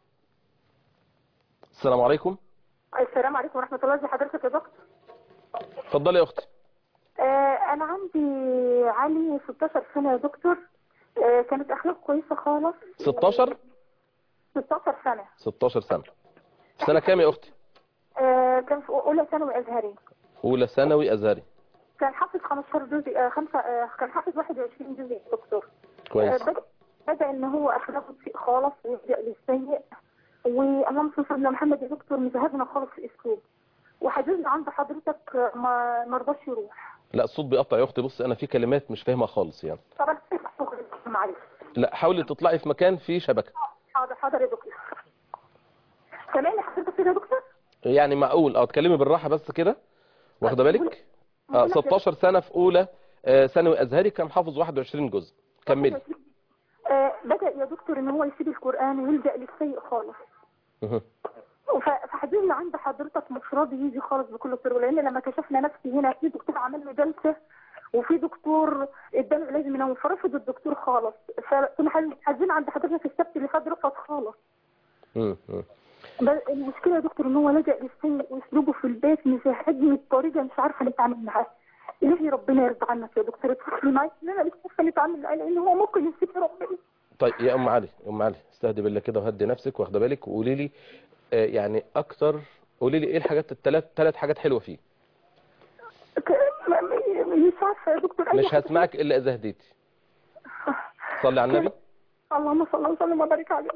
السلام عليكم السلام عليكم ورحمة الله ازي حضرتك يا دكتور اتفضلي يا اختي آه أنا عندي علي 16 سنة يا دكتور آه كانت أخلاقه كويسة خالص 16 16 سنة 16 سنه في سنه كام يا اختي آه كان في أولى ثانوي أزهري اولى ثانوي ازهري كان حافظ 15 جزء آه خمسة آه كان حافظ 21 جزء يا دكتور آه كويس بدأ, بدأ إن هو أخلاقه سيء خالص ويبدأ للسيء واللهم صل على محمد يا دكتور مزهقنا خالص في الأسلوب وحجزنا عند حضرتك آه، ما ما رضاش يروح لا الصوت بيقطع يا اختي بص انا في كلمات مش فاهمها خالص يعني طبعا معلش لا حاولي تطلعي في مكان فيه شبكه حاضر حاضر يا دكتور سامعني حضرتك كده يا دكتور يعني معقول اه تكلمي بالراحه بس كده واخده بالك اه 16 سنه في اولى آه، ثانوي ازهري كان حافظ 21 جزء كملي آه بدأ يا دكتور ان هو يسيب القرآن ويلجأ للسيء خالص مه. وف- فحضرنا عند حضرتك مش راضي يجي خالص بكل الطرق لان لما كشفنا نفسي هنا في دكتور عمل له جلسه وفي دكتور اداله لازم ينام فرفض الدكتور خالص فكنا حاجزين عند حضرتك السبت اللي فات رفض خالص مه. مه. بل المشكله يا دكتور ان هو لجأ للسيء واسلوبه في البيت مزهقني بطريقه مش عارفه نتعامل معاه الهي ربنا يرضى عنك يا دكتور اتفضل معايا ان انا مش عارفه نتعامل معاه لان هو ممكن يسيب ربنا طيب يا ام علي يا ام علي استهدي بالله كده وهدي نفسك واخده بالك وقولي لي آه، يعني اكتر قولي لي ايه الحاجات الثلاث ثلاث حاجات حلوه فيه ك- ما- ما- مش عارفه يا دكتور أي مش حاجة. هسمعك الا اذا هديتي صلي على النبي اللهم صل وسلم وبارك عليه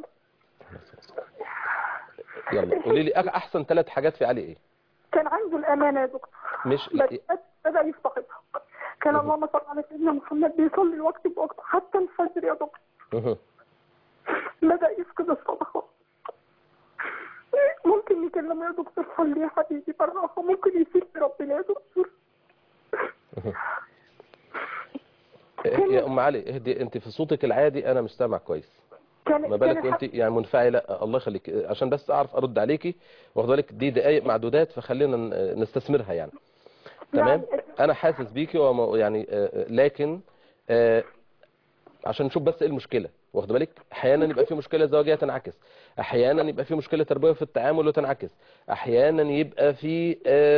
يلا قولي لي أح- احسن ثلاث حاجات في علي ايه كان عنده الامانه يا دكتور مش بس بدا يفتقدها كان اللهم صل على سيدنا محمد بيصلي الوقت بوقته حتى الفجر يا دكتور مه. بدا يفقد الصدقه ممكن نكلمه يا دكتور صلي يا حبيبي بالراحه ممكن يسيب ربنا يا دكتور يا ام علي اهدي انت في صوتك العادي انا مش سامع كويس كان ما كان بالك الحق- وانت يعني منفعله الله يخليك عشان بس اعرف ارد عليكي واخد بالك دي دقائق معدودات فخلينا ن- نستثمرها يعني تمام يعني- انا حاسس بيكي وما- يعني آه، آه، لكن آه، عشان نشوف بس ايه المشكله واخد بالك احيانا يبقى في مشكله زواجيه تنعكس احيانا يبقى في مشكله تربويه في التعامل وتنعكس احيانا يبقى في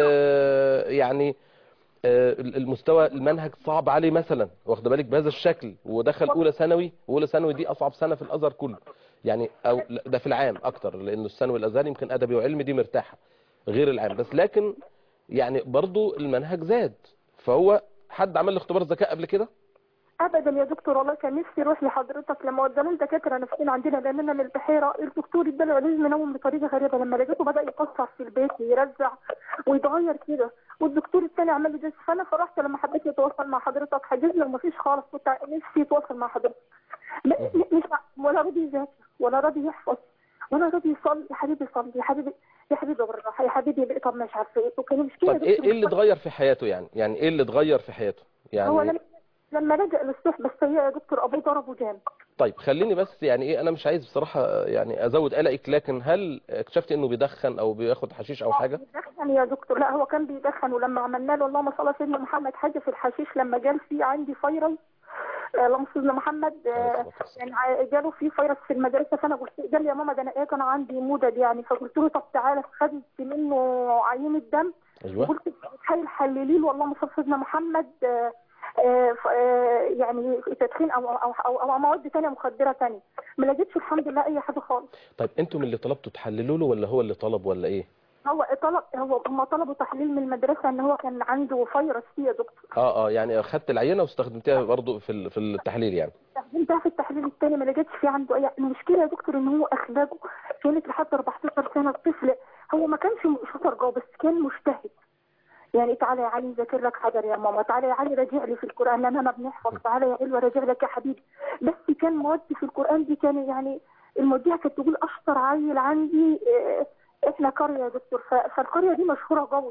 آه، يعني آه، المستوى المنهج صعب عليه مثلا واخد بالك بهذا الشكل ودخل اولى ثانوي واولى ثانوي دي اصعب سنه في الازهر كله يعني او لا، ده في العام اكتر لانه الثانوي الازهري يمكن ادبي وعلمي دي مرتاحه غير العام بس لكن يعني برضو المنهج زاد فهو حد عمل له اختبار ذكاء قبل كده ابدا يا دكتور والله كان نفسي اروح لحضرتك لما ودانا الدكاتره نفسين عندنا لاننا من البحيره الدكتور اداله علاج منوم بطريقه غريبه لما لقيته بدا يكسر في البيت ويرزع ويتغير كده والدكتور الثاني عمل لي جلسه فانا فرحت لما حبيت اتواصل مع حضرتك حجزنا ومفيش خالص كنت نفسي اتواصل مع حضرتك م- م- مش ولا راضي يذاكر ولا راضي يحفظ ولا راضي يصلي يا حبيبي صلي يا حبيبي يا حبيبي بالراحه يا حبيبي بقى طب مش عارفه ايه وكان مشكله طب ايه ايه اللي اتغير في حياته يعني يعني ايه اللي اتغير في حياته هو يعني لما لما لجأ للصحبه السيئه يا دكتور ابوه ضربه جامد طيب خليني بس يعني ايه انا مش عايز بصراحه يعني ازود قلقك لكن هل اكتشفت انه بيدخن او بياخد حشيش او حاجه بيدخن يا دكتور لا هو كان بيدخن ولما عملنا له اللهم صل على سيدنا محمد حاجه في الحشيش لما جال فيه عندي فيروس آه، اللهم صل على سيدنا محمد عليه آه، الصلاة والسلام. يعني ع- جاله فيه فيروس في المدرسه فانا قلت قال لي يا ماما ده انا ايه كان عندي مودد يعني فقلت له طب تعالى خدت منه عينه دم ايوه قلت تخيل حللي له اللهم صل على سيدنا محمد آه، آه، ف- آه، يعني تدخين او او او, أو مواد ثانيه مخدره ثانيه ما لقيتش الحمد لله اي حاجه خالص طيب انتم اللي طلبتوا تحللوا له ولا هو اللي طلب ولا ايه هو طلب هو هم طلبوا تحليل من المدرسه ان هو كان عنده فيروس فيه يا دكتور اه اه يعني خدت العينه واستخدمتها برضو في ال- في التحليل يعني استخدمتها في التحليل الثاني ما لقيتش فيه عنده اي المشكله يا دكتور ان هو اخلاقه كانت لحد 14 سنه الطفل هو ما كانش شاطر جوه بس كان مجتهد يعني تعالى يا علي ذاكر لك حجر يا ماما تعالى يا علي راجع لي في القران لان انا بنحفظ تعالى يا علوه راجع لك يا حبيبي بس كان مواد في القران دي كان يعني المودية كانت تقول اشطر عيل عندي آه، احنا قريه يا دكتور ف- فالقريه دي مشهوره قوي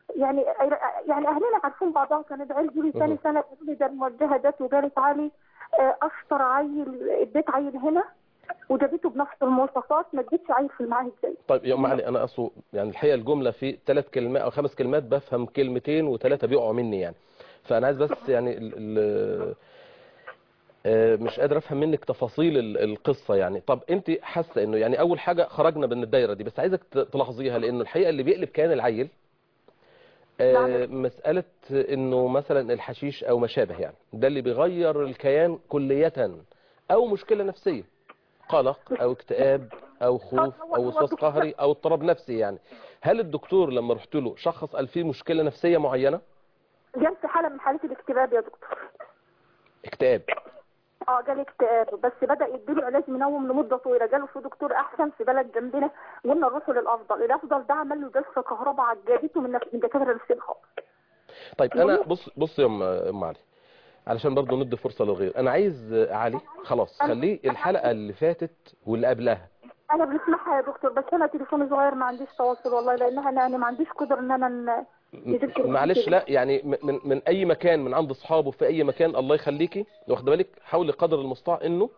يعني يعني اهلنا عارفين بعضها كانت عيل جيلي ثاني مهم. سنه قالوا لي ده الموجهه جت وجالت علي آه، اشطر عيل اديت عيل هنا وجابته بنفس المواصفات ما اديتش عيل في المعاهد زي طيب يا ام علي انا اصل يعني الحقيقه الجمله في ثلاث كلمات او خمس كلمات بفهم كلمتين وثلاثه بيقعوا مني يعني فانا عايز بس يعني ال ال آه، مش قادر افهم منك تفاصيل ال- القصه يعني طب انت حاسه انه يعني اول حاجه خرجنا من الدايره دي بس عايزك ت- تلاحظيها لانه الحقيقه اللي بيقلب كيان العيل آه، نعم. مساله انه مثلا الحشيش او ما شابه يعني ده اللي بيغير الكيان كليه او مشكله نفسيه قلق او اكتئاب او خوف او وسواس قهري او اضطراب نفسي يعني هل الدكتور لما رحت له شخص قال فيه مشكله نفسيه معينه جالت حاله من حالات الاكتئاب يا دكتور اكتئاب اه جالي اكتئاب بس بدا يديله علاج منوم لمده طويله جاله في دكتور احسن في بلد جنبنا قلنا نروحوا للافضل الافضل ده عمل له جلسه كهرباء عجبته من من دكاتره النفسيه خالص طيب انا بص بص يا ام ام علي علشان برضه ندي فرصه للغير انا عايز علي خلاص خليه الحلقه اللي فاتت واللي قبلها انا بنسمعها يا دكتور بس انا تليفوني صغير ما عنديش تواصل والله لانها انا يعني ما عنديش قدره ان انا ن- نجيب تليفون معلش كده. لا يعني م- من من اي مكان من عند اصحابه في اي مكان الله يخليكي واخده بالك حاولي قدر المستطاع انه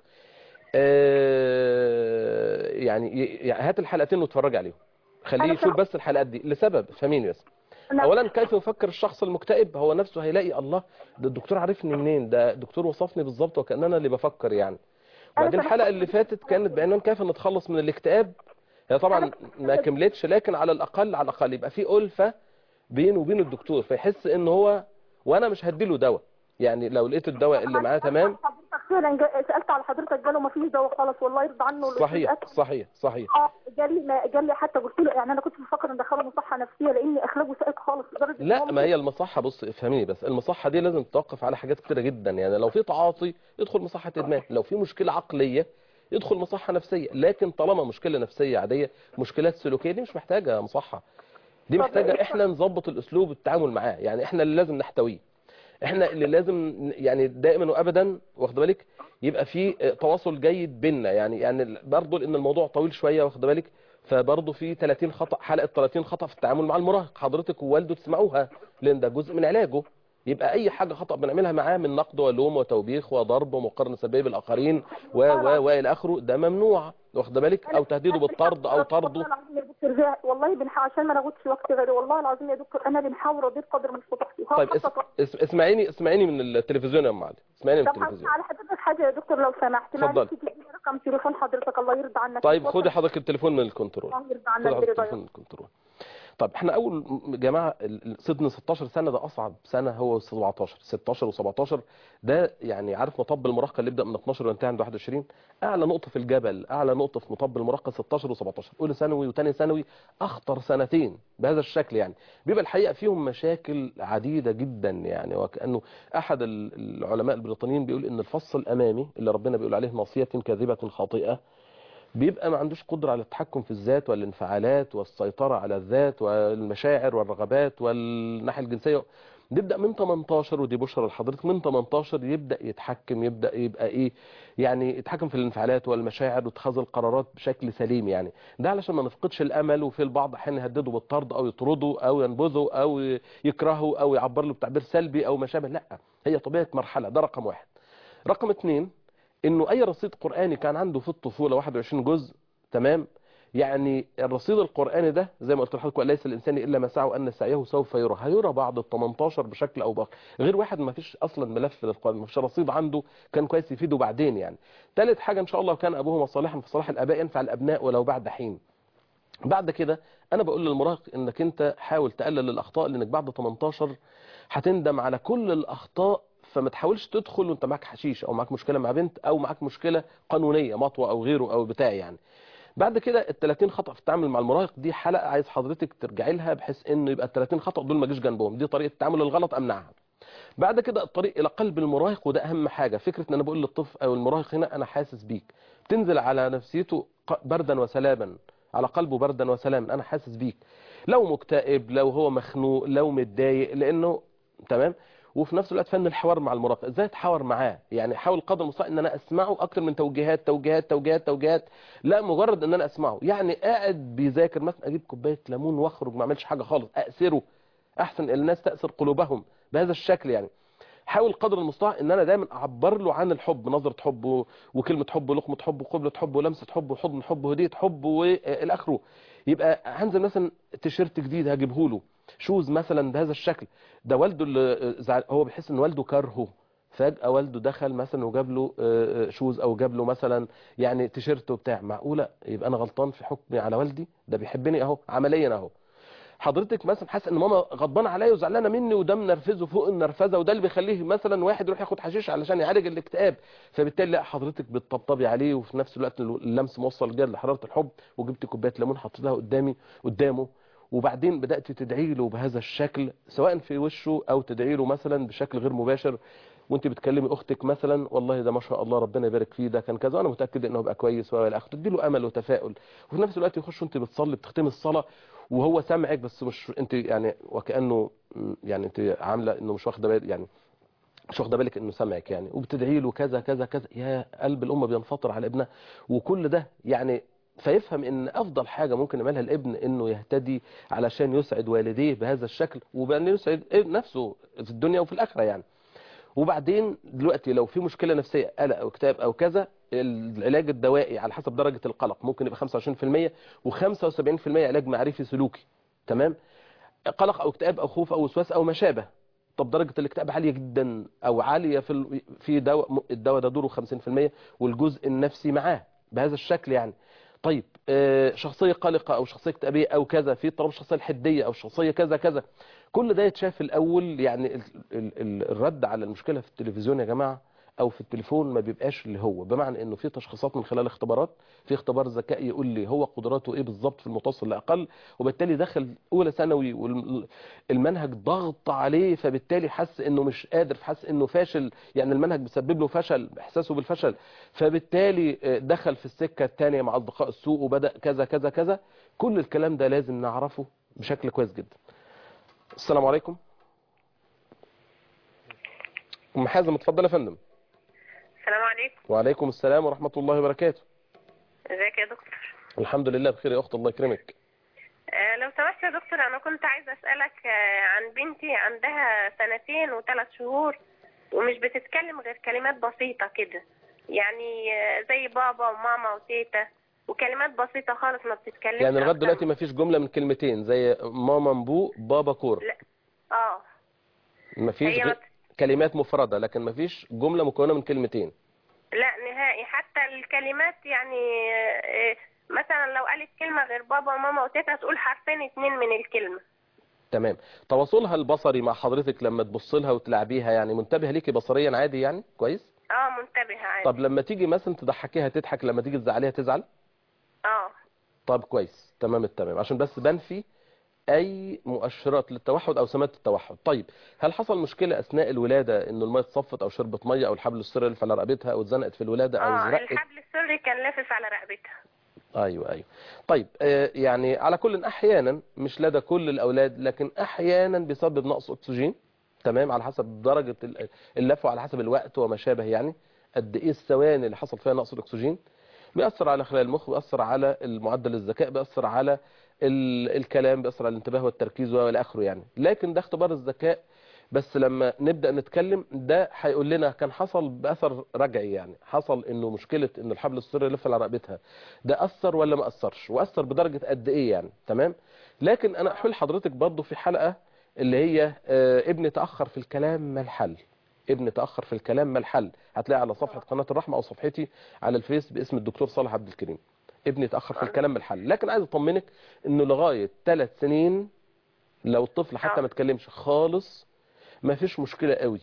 آه، يعني ي- يعني هات الحلقتين واتفرج عليهم خليه أنا يشوف فاهم. بس الحلقات دي لسبب فهميني بس أنا- اولا كيف يفكر الشخص المكتئب هو نفسه هيلاقي الله ده الدكتور عارفني منين ده الدكتور وصفني بالظبط وكأن انا اللي بفكر يعني وبعدين سمعت- الحلقه اللي فاتت كانت بعنوان كيف نتخلص من الاكتئاب هي طبعا ما كملتش لكن على الاقل على الاقل يبقى في ألفة بينه وبين الدكتور فيحس ان هو وانا مش هديله دواء يعني لو لقيت الدواء اللي معاه تمام حضرتك فعلا جا- سالت على حضرتك جاله ما فيش دواء خالص والله يرضى عنه صحيح صحيح صحيح اه جالي ما جالي حتى قلت له يعني انا كنت بفكر ان ادخله مصحه نفسيه لاني اخلاقه سائد خالص لدرجه إن لا هو ما هي المصحة بص افهميني بس المصحة دي لازم تتوقف على حاجات كتيرة جدا يعني لو في تعاطي يدخل مصحة ادمان لو في مشكلة عقلية يدخل مصحة نفسية لكن طالما مشكلة نفسية عادية مشكلات سلوكية دي مش محتاجة مصحة دي طب محتاجة إيه- احنا نظبط الاسلوب التعامل معاه يعني احنا اللي لازم نحتويه احنا اللي لازم يعني دائما وابدا واخد بالك يبقى في تواصل جيد بيننا يعني يعني برضه لان الموضوع طويل شويه واخد بالك فبرضه في 30 خطا حلقه 30 خطا في التعامل مع المراهق حضرتك ووالده تسمعوها لان ده جزء من علاجه يبقى اي حاجه خطا بنعملها معاه من نقد ولوم وتوبيخ وضرب ومقارنه سلبيه بالاخرين و و والى اخره ده ممنوع واخد بالك او تهديده بالطرد او طرده والله العظيم يا دكتور زي- والله بنحاول عشان ما ناخدش وقت غيري والله العظيم يا دكتور انا بنحاول اضيف قدر من استطاعتي وهو طيب حتى اس... طلع- اس... اسمعيني اسمعيني من التلفزيون يا ام علي اسمعيني من طب التلفزيون على حضرتك حاجه يا دكتور لو سمحت اتفضل. معلش تديني رقم تليفون حضرتك الله يرضى عنك طيب اتفضل. خدي حضرتك التليفون من الكنترول الله يرضى خدي عنك حضرتك برضايا. التليفون من الكنترول طب احنا اول م- جماعه ال- ال- سن 16 سنه ده اصعب سنه هو 17 16 و17 ده يعني عارف مطب المراهقه اللي يبدا من 12 وينتهي عند 21 اعلى نقطه في الجبل اعلى نقطه في مطب المراهقه 16 و17 اولى ثانوي وثاني ثانوي اخطر سنتين بهذا الشكل يعني بيبقى الحقيقه فيهم مشاكل عديده جدا يعني وكانه احد ال- العلماء البريطانيين بيقول ان الفص الامامي اللي ربنا بيقول عليه ناصيه كاذبه خاطئه بيبقى ما عندوش قدرة على التحكم في الذات والانفعالات والسيطرة على الذات والمشاعر والرغبات والناحية الجنسية نبدأ من 18 ودي بشرى لحضرتك من 18 يبدأ يتحكم يبدأ يبقى ايه يعني يتحكم في الانفعالات والمشاعر واتخاذ القرارات بشكل سليم يعني ده علشان ما نفقدش الامل وفي البعض احيانا يهددوا بالطرد او يطردوا او ينبذوا او يكرهوا او يعبر له بتعبير سلبي او ما شابه لا هي طبيعة مرحلة ده رقم واحد رقم اتنين انه اي رصيد قرآني كان عنده في الطفولة 21 جزء تمام يعني الرصيد القرآني ده زي ما قلت لحضرتك ليس الانسان الا ما سعى وان سعيه سوف يرى هيرى بعد ال 18 بشكل او باخر غير واحد ما فيش اصلا ملف للقرآن ما فيش رصيد عنده كان كويس يفيده بعدين يعني ثالث حاجة ان شاء الله كان ابوهما صالحا في صلاح الاباء ينفع الابناء ولو بعد حين بعد كده انا بقول للمراهق انك انت حاول تقلل الاخطاء لانك بعد 18 هتندم على كل الاخطاء فما تحاولش تدخل وانت معاك حشيش او معاك مشكله مع بنت او معاك مشكله قانونيه مطوه او غيره او بتاع يعني بعد كده ال 30 خطا في التعامل مع المراهق دي حلقه عايز حضرتك ترجعي لها بحيث انه يبقى ال 30 خطا دول ما جيش جنبهم دي طريقه التعامل الغلط امنعها بعد كده الطريق الى قلب المراهق وده اهم حاجه فكره ان انا بقول للطفل او المراهق هنا انا حاسس بيك تنزل على نفسيته ق- بردا وسلاما على قلبه بردا وسلاما انا حاسس بيك لو مكتئب لو هو مخنوق لو متضايق لانه تمام وفي نفس الوقت فن الحوار مع المراهق ازاي اتحاور معاه يعني حاول قدر المستطاع ان انا اسمعه اكتر من توجيهات توجيهات توجيهات توجيهات لا مجرد ان انا اسمعه يعني قاعد بيذاكر مثلا اجيب كوبايه ليمون واخرج ما اعملش حاجه خالص اسره احسن الناس تاثر قلوبهم بهذا الشكل يعني حاول قدر المستطاع ان انا دايما اعبر له عن الحب نظره حب و- وكلمه حب ولقمه حب وقبله حب ولمسه حب وحضن حب وهديه حب والى اخره يبقى هنزل مثلا تيشيرت جديد هجيبه له شوز مثلا بهذا الشكل ده والده اللي زعل هو بيحس ان والده كرهه فجأة والده دخل مثلا وجاب له آه، آه، شوز او جاب له مثلا يعني تيشيرت وبتاع معقولة يبقى انا غلطان في حكمي على والدي ده بيحبني اهو عمليا اهو حضرتك مثلا حاسس ان ماما غضبانه عليا وزعلانه مني وده منرفزه فوق النرفزه وده اللي بيخليه مثلا واحد يروح ياخد حشيش علشان يعالج الاكتئاب فبالتالي لا حضرتك بتطبطبي عليه وفي نفس الوقت اللمس موصل جد لحراره الحب وجبت كوبايه ليمون حطيتها قدامي قدامه وبعدين بدات تدعي له بهذا الشكل سواء في وشه او تدعي له مثلا بشكل غير مباشر وانت بتكلمي اختك مثلا والله ده ما شاء الله ربنا يبارك فيه ده كان كذا انا متاكد انه هيبقى كويس والى اخره تدي له امل وتفاؤل وفي نفس الوقت يخش وانت بتصلي بتختمي الصلاه وهو سامعك بس مش انت يعني وكانه م، يعني انت عامله انه مش واخده بالك يعني مش واخده بالك انه سامعك يعني وبتدعي له كذا كذا كذا يا قلب الام بينفطر على ابنها وكل ده يعني فيفهم ان افضل حاجه ممكن يعملها الابن انه يهتدي علشان يسعد والديه بهذا الشكل وبان يسعد نفسه في الدنيا وفي الاخره يعني وبعدين دلوقتي لو في مشكله نفسيه قلق او اكتئاب او كذا العلاج الدوائي على حسب درجه القلق ممكن يبقى 25% و75% علاج معرفي سلوكي تمام قلق او اكتئاب او خوف او وسواس او ما شابه طب درجه الاكتئاب عاليه جدا او عاليه في ال- في دواء الدواء ده دوره 50% والجزء النفسي معاه بهذا الشكل يعني طيب آه، شخصيه قلقه او شخصيه اكتئابيه او كذا في اضطراب الشخصيه الحديه او شخصيه كذا كذا كل ده يتشاف الاول يعني ال- ال- ال- الرد على المشكله في التلفزيون يا جماعه او في التليفون ما بيبقاش اللي هو بمعنى انه في تشخيصات من خلال اختبارات في اختبار ذكاء يقول لي هو قدراته ايه بالظبط في المتوسط الاقل وبالتالي دخل اولى ثانوي والمنهج ضغط عليه فبالتالي حس انه مش قادر حس انه فاشل يعني المنهج بيسبب له فشل احساسه بالفشل فبالتالي آه، دخل في السكه الثانيه مع اصدقاء السوء وبدا كذا كذا كذا كل الكلام ده لازم نعرفه بشكل كويس جدا السلام عليكم ام حازم اتفضل يا فندم السلام عليكم وعليكم السلام ورحمة الله وبركاته ازيك يا دكتور الحمد لله بخير يا أخت الله يكرمك آه لو سمحت يا دكتور انا كنت عايزه اسالك آه عن بنتي عندها سنتين وثلاث شهور ومش بتتكلم غير كلمات بسيطه كده يعني آه زي بابا وماما وتيتا وكلمات بسيطه خالص ما بتتكلمش يعني لغاية أكتر دلوقتي من- ما فيش جملة من كلمتين زي ماما مبو بابا كور لا اه ما فيش هي غ... ما- كلمات مفردة لكن ما فيش جملة مكونة من كلمتين لا نهائي حتى الكلمات يعني آه، مثلا لو قالت كلمه غير بابا وماما وتيتا تقول حرفين اتنين من الكلمه تمام تواصلها البصري مع حضرتك لما تبص لها وتلعبيها يعني منتبه ليكي بصريا عادي يعني كويس اه منتبهه عادي طب لما تيجي مثلا تضحكيها تضحك لما تيجي تزعليها تزعل اه طب كويس تمام التمام عشان بس بنفي اي مؤشرات للتوحد او سمات التوحد طيب هل حصل مشكله اثناء الولاده انه الميه اتصفت او شربت ميه او الحبل السري اللي على رقبتها او اتزنقت في الولاده او اه زرقت الحبل السري كان لافف على رقبتها ايوه ايوه طيب آه، يعني على كل احيانا مش لدى كل الاولاد لكن احيانا بيسبب نقص اكسجين تمام على حسب درجه ال- اللف وعلى حسب الوقت وما شابه يعني قد ايه الثواني اللي حصل فيها نقص الاكسجين بيأثر على خلايا المخ بيأثر على المعدل الذكاء بيأثر على ال- الكلام بيأثر على الانتباه والتركيز والى اخره يعني لكن ده اختبار الذكاء بس لما نبدأ نتكلم ده هيقول لنا كان حصل بأثر رجعي يعني حصل انه مشكلة ان الحبل السري يلف على رقبتها ده أثر ولا ما أثرش وأثر بدرجة قد ايه يعني تمام لكن انا احول حضرتك برضو في حلقة اللي هي آه، ابن تأخر في الكلام ما الحل ابن تأخر في الكلام ما الحل هتلاقي على صفحة قناة الرحمة او صفحتي على الفيس باسم الدكتور صالح عبد الكريم ابني تأخر في الكلام ما الحل لكن عايز اطمنك انه لغاية ثلاث سنين لو الطفل حتى آه. ما اتكلمش خالص ما فيش مشكلة قوي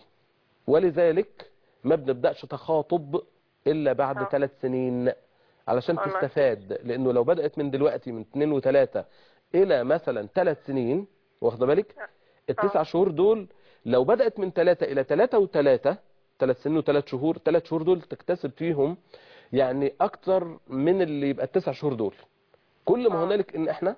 ولذلك ما بنبدأش تخاطب إلا بعد آه. ثلاث سنين علشان والله. تستفاد لأنه لو بدأت من دلوقتي من اتنين وتلاتة إلى مثلا ثلاث سنين واخده بالك التسع شهور دول لو بدأت من ثلاثة إلى ثلاثة وثلاثة ثلاث سنين وثلاث شهور ثلاث شهور دول تكتسب فيهم يعني أكتر من اللي يبقى التسع شهور دول كل ما آه. هنالك إن إحنا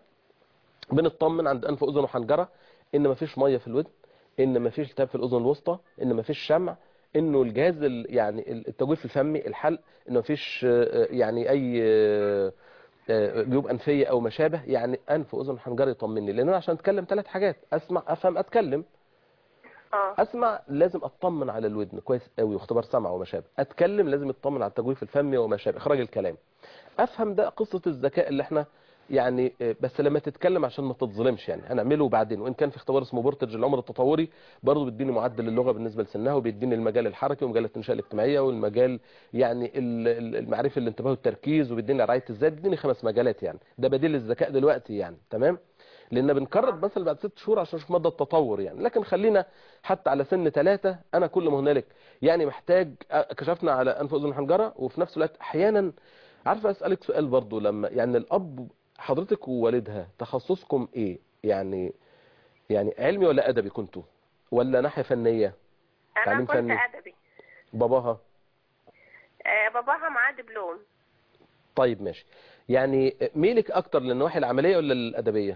بنطمن عند انف واذن وحنجره ان مفيش ميه في الودن ان مفيش التهاب في الاذن الوسطى ان مفيش شمع انه الجهاز ال- يعني التجويف الفمي الحلق ان مفيش آه، يعني اي آه، آه، جيوب انفيه او ما شابه يعني انف واذن حنجره يطمني لان انا عشان اتكلم ثلاث حاجات اسمع افهم اتكلم اه اسمع لازم اطمن على الودن كويس قوي واختبار سمع وما شابه اتكلم لازم اطمن على التجويف الفمي وما شابه اخراج الكلام افهم ده قصه الذكاء اللي احنا يعني آه، بس لما تتكلم عشان ما تتظلمش يعني هنعمله بعدين وان كان في اختبار اسمه بورتج العمر التطوري برضه بيديني معدل اللغه بالنسبه لسنها وبيديني المجال الحركي ومجال التنشئه الاجتماعيه والمجال يعني ال- ال- المعرفي الانتباه والتركيز وبيديني رعايه الذات بيديني خمس مجالات يعني ده بديل الذكاء دلوقتي يعني تمام لان بنكرر مثلا بعد ست شهور عشان نشوف مدى التطور يعني لكن خلينا حتى على سن ثلاثة انا كل ما هنالك يعني محتاج أ- كشفنا على انف اذن حنجره وفي نفس الوقت احيانا عارفه اسالك سؤال برضو لما يعني الاب حضرتك ووالدها تخصصكم ايه يعني يعني علمي ولا ادبي كنتوا ولا ناحيه فنيه انا تعليم كنت فني. ادبي باباها آه، باباها معاه دبلوم طيب ماشي يعني ميلك اكتر للنواحي العمليه ولا الادبيه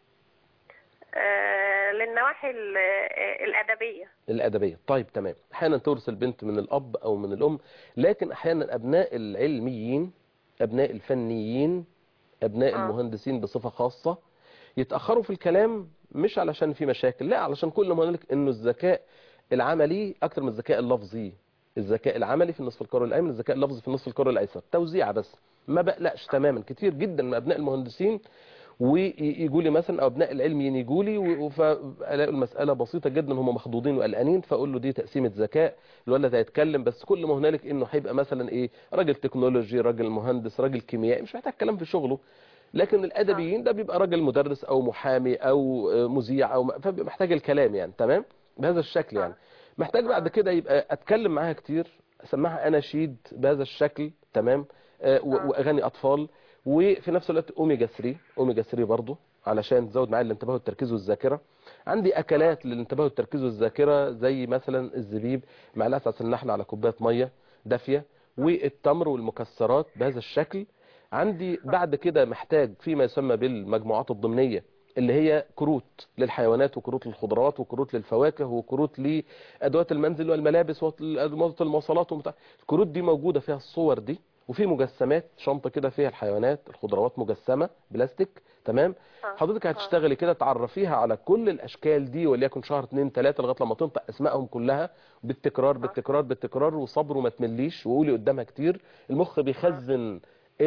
آه، للنواحي ال- آه، الادبيه الأدبية طيب تمام أحيانا تورث البنت من الأب أو من الأم لكن أحيانا أبناء العلميين أبناء الفنيين أبناء آه. المهندسين بصفة خاصة يتأخروا في الكلام مش علشان في مشاكل لا علشان كل ما هنالك إنه الذكاء العملي أكتر من الذكاء اللفظي الذكاء العملي في النصف الكروي الأيمن الذكاء اللفظي في النصف الكروي الأيسر توزيع بس ما بقلقش تماما كتير جدا من أبناء المهندسين ويجوا لي مثلا او ابناء العلميين يجوا لي فالاقي المساله بسيطه جدا هم مخضوضين وقلقانين فاقول له دي تقسيمه ذكاء الولد هيتكلم بس كل ما هنالك انه هيبقى مثلا ايه راجل تكنولوجي راجل مهندس راجل كيميائي مش محتاج كلام في شغله لكن الادبيين ده بيبقى راجل مدرس او محامي او آه، مذيع او م- فبيبقى محتاج الكلام يعني تمام بهذا الشكل يعني محتاج بعد كده يبقى اتكلم معاها كتير اسمعها اناشيد بهذا الشكل تمام آه، و- آه. واغاني اطفال وفي نفس الوقت اوميجا 3 اوميجا 3 برضه علشان تزود معايا الانتباه والتركيز والذاكره عندي اكلات للانتباه والتركيز والذاكره زي مثلا الزبيب معلقه عسل النحل على كوبايه ميه دافيه والتمر والمكسرات بهذا الشكل عندي بعد كده محتاج فيما يسمى بالمجموعات الضمنيه اللي هي كروت للحيوانات وكروت للخضروات وكروت للفواكه وكروت لادوات المنزل والملابس وادوات المواصلات ومتع... الكروت دي موجوده فيها الصور دي وفي مجسمات شنطه كده فيها الحيوانات الخضروات مجسمه بلاستيك تمام آه. حضرتك هتشتغلي كده تعرفيها على كل الاشكال دي وليكن شهر اتنين تلاته لغايه لما تنطق اسمائهم كلها بالتكرار بالتكرار بالتكرار وصبر وما تمليش وقولي قدامها كتير المخ بيخزن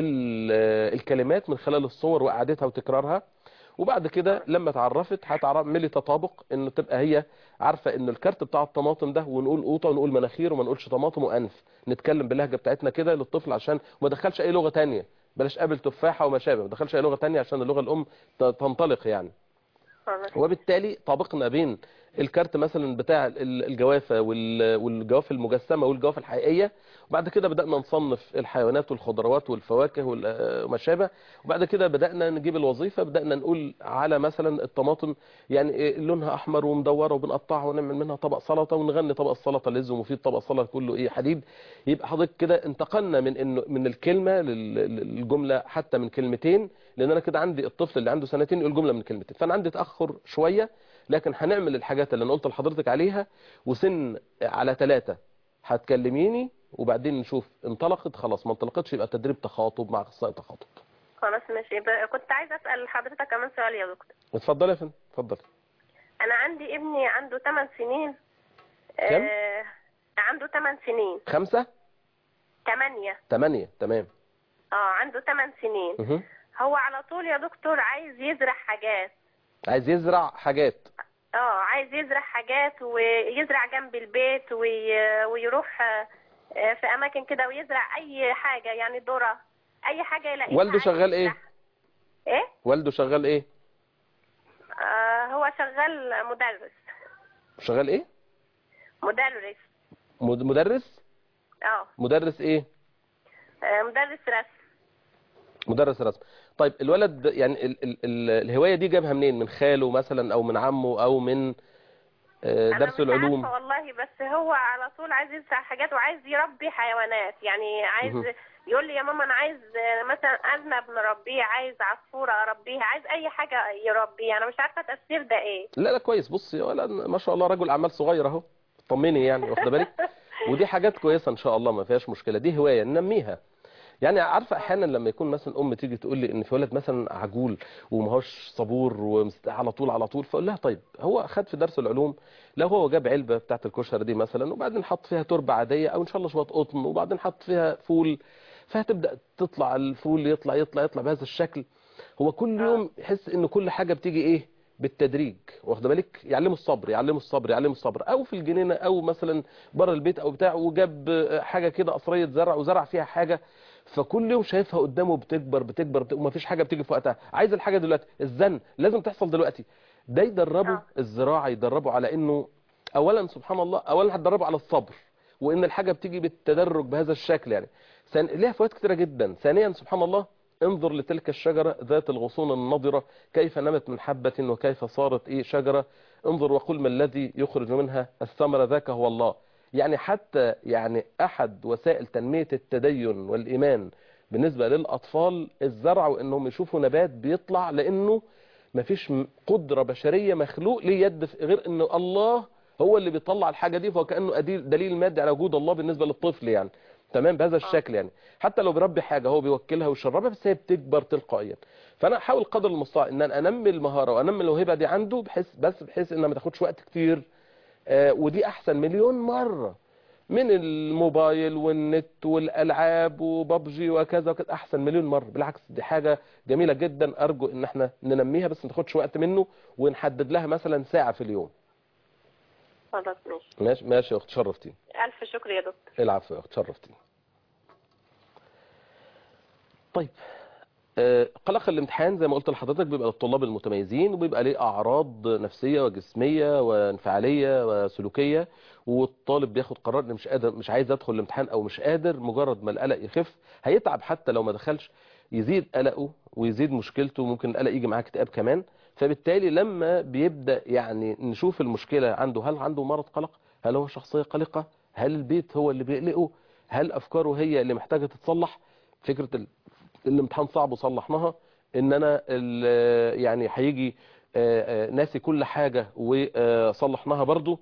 ال- الكلمات من خلال الصور وقعدتها وتكرارها وبعد كده لما اتعرفت هتعملي تطابق انه تبقى هي عارفه ان الكارت بتاع الطماطم ده ونقول قوطه ونقول مناخير وما نقولش طماطم وانف نتكلم باللهجه بتاعتنا كده للطفل عشان ما دخلش اي لغه تانية بلاش قابل تفاحه وما شابه ما دخلش اي لغه تانية عشان اللغه الام ت- تنطلق يعني خلاص. وبالتالي طابقنا بين الكارت مثلا بتاع ال- الجوافه وال- والجواف المجسمه والجواف الحقيقيه وبعد كده بدانا نصنف الحيوانات والخضروات والفواكه وال- وما شابه وبعد كده بدانا نجيب الوظيفه بدانا نقول على مثلا الطماطم يعني إيه لونها احمر ومدوره وبنقطعها ونعمل منها طبق سلطه ونغني طبق السلطه لذ ومفيد طبق السلطه كله ايه حديد يبقى حضرتك كده انتقلنا من انه من الكلمه لل- للجمله حتى من كلمتين لان انا كده عندي الطفل اللي عنده سنتين يقول جمله من كلمتين فانا عندي تاخر شويه لكن هنعمل الحاجات اللي انا قلت لحضرتك عليها وسن على ثلاثة هتكلميني وبعدين نشوف انطلقت خلاص ما انطلقتش يبقى تدريب تخاطب مع اخصائي تخاطب خلاص ماشي يبقى كنت عايزه اسال حضرتك كمان سؤال يا دكتور اتفضلي يا فندم اتفضلي انا عندي ابني عنده 8 سنين كم؟ آه عنده 8 سنين خمسة 8 ثمانية تمام اه عنده 8 سنين مهم. هو على طول يا دكتور عايز يزرع حاجات عايز يزرع حاجات اه عايز يزرع حاجات ويزرع جنب البيت وي... ويروح آه، آه، في اماكن كده ويزرع اي حاجه يعني ذره اي حاجه يلاقيها والده عايز شغال ايه يزرعها. ايه والده شغال ايه آه هو شغال مدرس شغال ايه مدرس مد- مدرس اه مدرس ايه آه، مدرس رسم مدرس رسم طيب الولد يعني ال ال ال الهواية دي جابها منين من خاله مثلا او من عمه او من آه، انا درس مش العلوم عارفه والله بس هو على طول عايز يزرع حاجات وعايز يربي حيوانات يعني عايز مهم. يقول لي يا ماما انا عايز آه، مثلا ارنب نربيه عايز عصفوره اربيها عايز اي حاجه يربيها انا مش عارفه تفسير ده ايه لا لا كويس بصي ولا ما شاء الله رجل اعمال صغير اهو طمني يعني واخده بالك ودي حاجات كويسه ان شاء الله ما فيهاش مشكله دي هوايه ننميها يعني عارفه احيانا لما يكون مثلا ام تيجي تقول لي ان في ولد مثلا عجول وماهوش صبور ومست- على طول على طول فاقول لها طيب هو خد في درس العلوم لو هو جاب علبه بتاعت الكشري دي مثلا وبعدين حط فيها تربه عاديه او ان شاء الله شويه قطن وبعدين حط فيها فول فهتبدا تطلع الفول يطلع يطلع يطلع بهذا الشكل هو كل يوم يحس ان كل حاجه بتيجي ايه بالتدريج واخد بالك يعلموا الصبر يعلموا الصبر يعلموا الصبر او في الجنينه او مثلا بره البيت او بتاع وجاب حاجه كده قصريه زرع وزرع فيها حاجه فكل يوم شايفها قدامه بتكبر بتكبر بت- ومفيش حاجه بتيجي في وقتها عايز الحاجه دلوقتي الزن لازم تحصل دلوقتي ده يدربه آه. الزراعه يدربه على انه اولا سبحان الله اولا هتدربه على الصبر وان الحاجه بتيجي بالتدرج بهذا الشكل يعني ثان- ليها فوائد كتيره جدا ثانيا سبحان الله انظر لتلك الشجره ذات الغصون النضره كيف نمت من حبه وكيف صارت ايه شجره انظر وقل ما الذي يخرج منها الثمره ذاك هو الله يعني حتى يعني احد وسائل تنميه التدين والايمان بالنسبه للاطفال الزرع وانهم يشوفوا نبات بيطلع لانه مفيش م- قدره بشريه مخلوق ليه يد في- غير انه الله هو اللي بيطلع الحاجه دي فهو كانه أديل- دليل مادي على وجود الله بالنسبه للطفل يعني تمام بهذا الشكل يعني حتى لو بيربي حاجه هو بيوكلها ويشربها بس هي بتكبر تلقائيا فانا احاول قدر المستطاع ان انا انمي المهاره وانمي الموهبه دي عنده بحيث بس بحيث انها ما تاخدش وقت كتير آه ودي احسن مليون مره من الموبايل والنت والالعاب وبابجي وكذا وكذا احسن مليون مره بالعكس دي حاجه جميله جدا ارجو ان احنا ننميها بس ما تاخدش وقت منه ونحدد لها مثلا ساعه في اليوم خلاص ماشي ماشي ماشي يا اخت شرفتيني الف شكر يا دكتور العفو يا اخت شرفتيني طيب آه، قلق الامتحان زي ما قلت لحضرتك بيبقى للطلاب المتميزين وبيبقى ليه اعراض نفسيه وجسميه وانفعاليه وسلوكيه والطالب بياخد قرار انه مش قادر مش عايز ادخل الامتحان او مش قادر مجرد ما القلق يخف هيتعب حتى لو ما دخلش يزيد قلقه ويزيد مشكلته ممكن القلق يجي معاه اكتئاب كمان فبالتالي لما بيبدا يعني نشوف المشكله عنده هل عنده مرض قلق هل هو شخصيه قلقه هل البيت هو اللي بيقلقه هل افكاره هي اللي محتاجه تتصلح فكره ال... الامتحان صعب وصلحناها ان انا ال- يعني هيجي آه، آه، ناسي كل حاجة وصلحناها برضو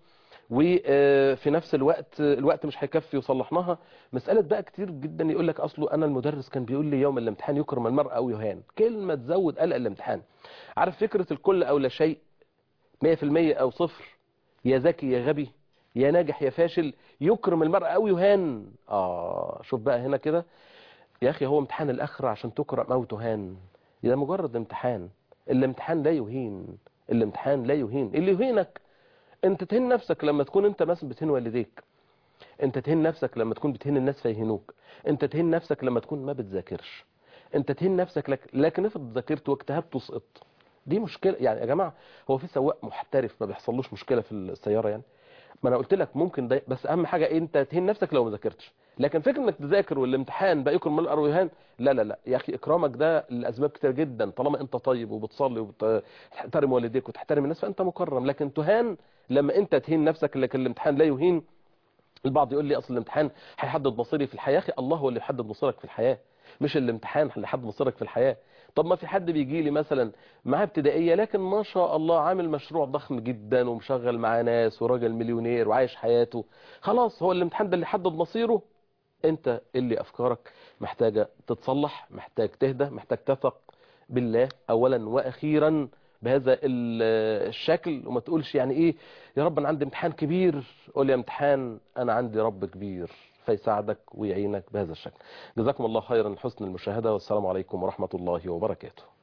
وفي نفس الوقت الوقت مش هيكفي وصلحناها مسألة بقى كتير جدا يقول لك اصله انا المدرس كان بيقول لي يوم الامتحان يكرم المرء او يهان كلمة تزود قلق الامتحان عارف فكرة الكل او لا شيء 100% او صفر يا ذكي يا غبي يا ناجح يا فاشل يكرم المرء او يهان اه شوف بقى هنا كده يا اخي هو امتحان الاخره عشان تكرم او تهان ده مجرد امتحان الامتحان لا يهين الامتحان لا يهين اللي يهينك انت تهين نفسك لما تكون انت مثلا بتهين والديك انت تهين نفسك لما تكون بتهين الناس فيهنوك انت تهين نفسك لما تكون ما بتذاكرش انت تهين نفسك لك لكن افرض ذاكرت واجتهدت وسقط دي مشكله يعني يا جماعه هو في سواق محترف ما بيحصلوش مشكله في السياره يعني ما انا قلت لك ممكن ده بس اهم حاجه إيه؟ انت تهين نفسك لو ما ذاكرتش لكن فكره انك تذاكر والامتحان بقى يكرم المرء ويهان لا لا لا يا اخي اكرامك ده لاسباب كتير جدا طالما انت طيب وبتصلي وبتحترم والديك وتحترم الناس فانت مكرم لكن تهان لما انت تهين نفسك لكن الامتحان لا يهين البعض يقول لي اصل الامتحان هيحدد مصيري في الحياه يا اخي الله هو اللي يحدد مصيرك في الحياه مش الامتحان اللي يحدد مصيرك في الحياه طب ما في حد بيجي لي مثلا معاه ابتدائيه لكن ما شاء الله عامل مشروع ضخم جدا ومشغل معاه ناس وراجل مليونير وعايش حياته خلاص هو الامتحان ده اللي يحدد مصيره انت اللي افكارك محتاجه تتصلح محتاج تهدى محتاج تثق بالله اولا واخيرا بهذا ال- الشكل وما تقولش يعني ايه يا رب انا عندي امتحان كبير قول يا امتحان انا عندي رب كبير فيساعدك ويعينك بهذا الشكل جزاكم الله خيرا حسن المشاهدة والسلام عليكم ورحمة الله وبركاته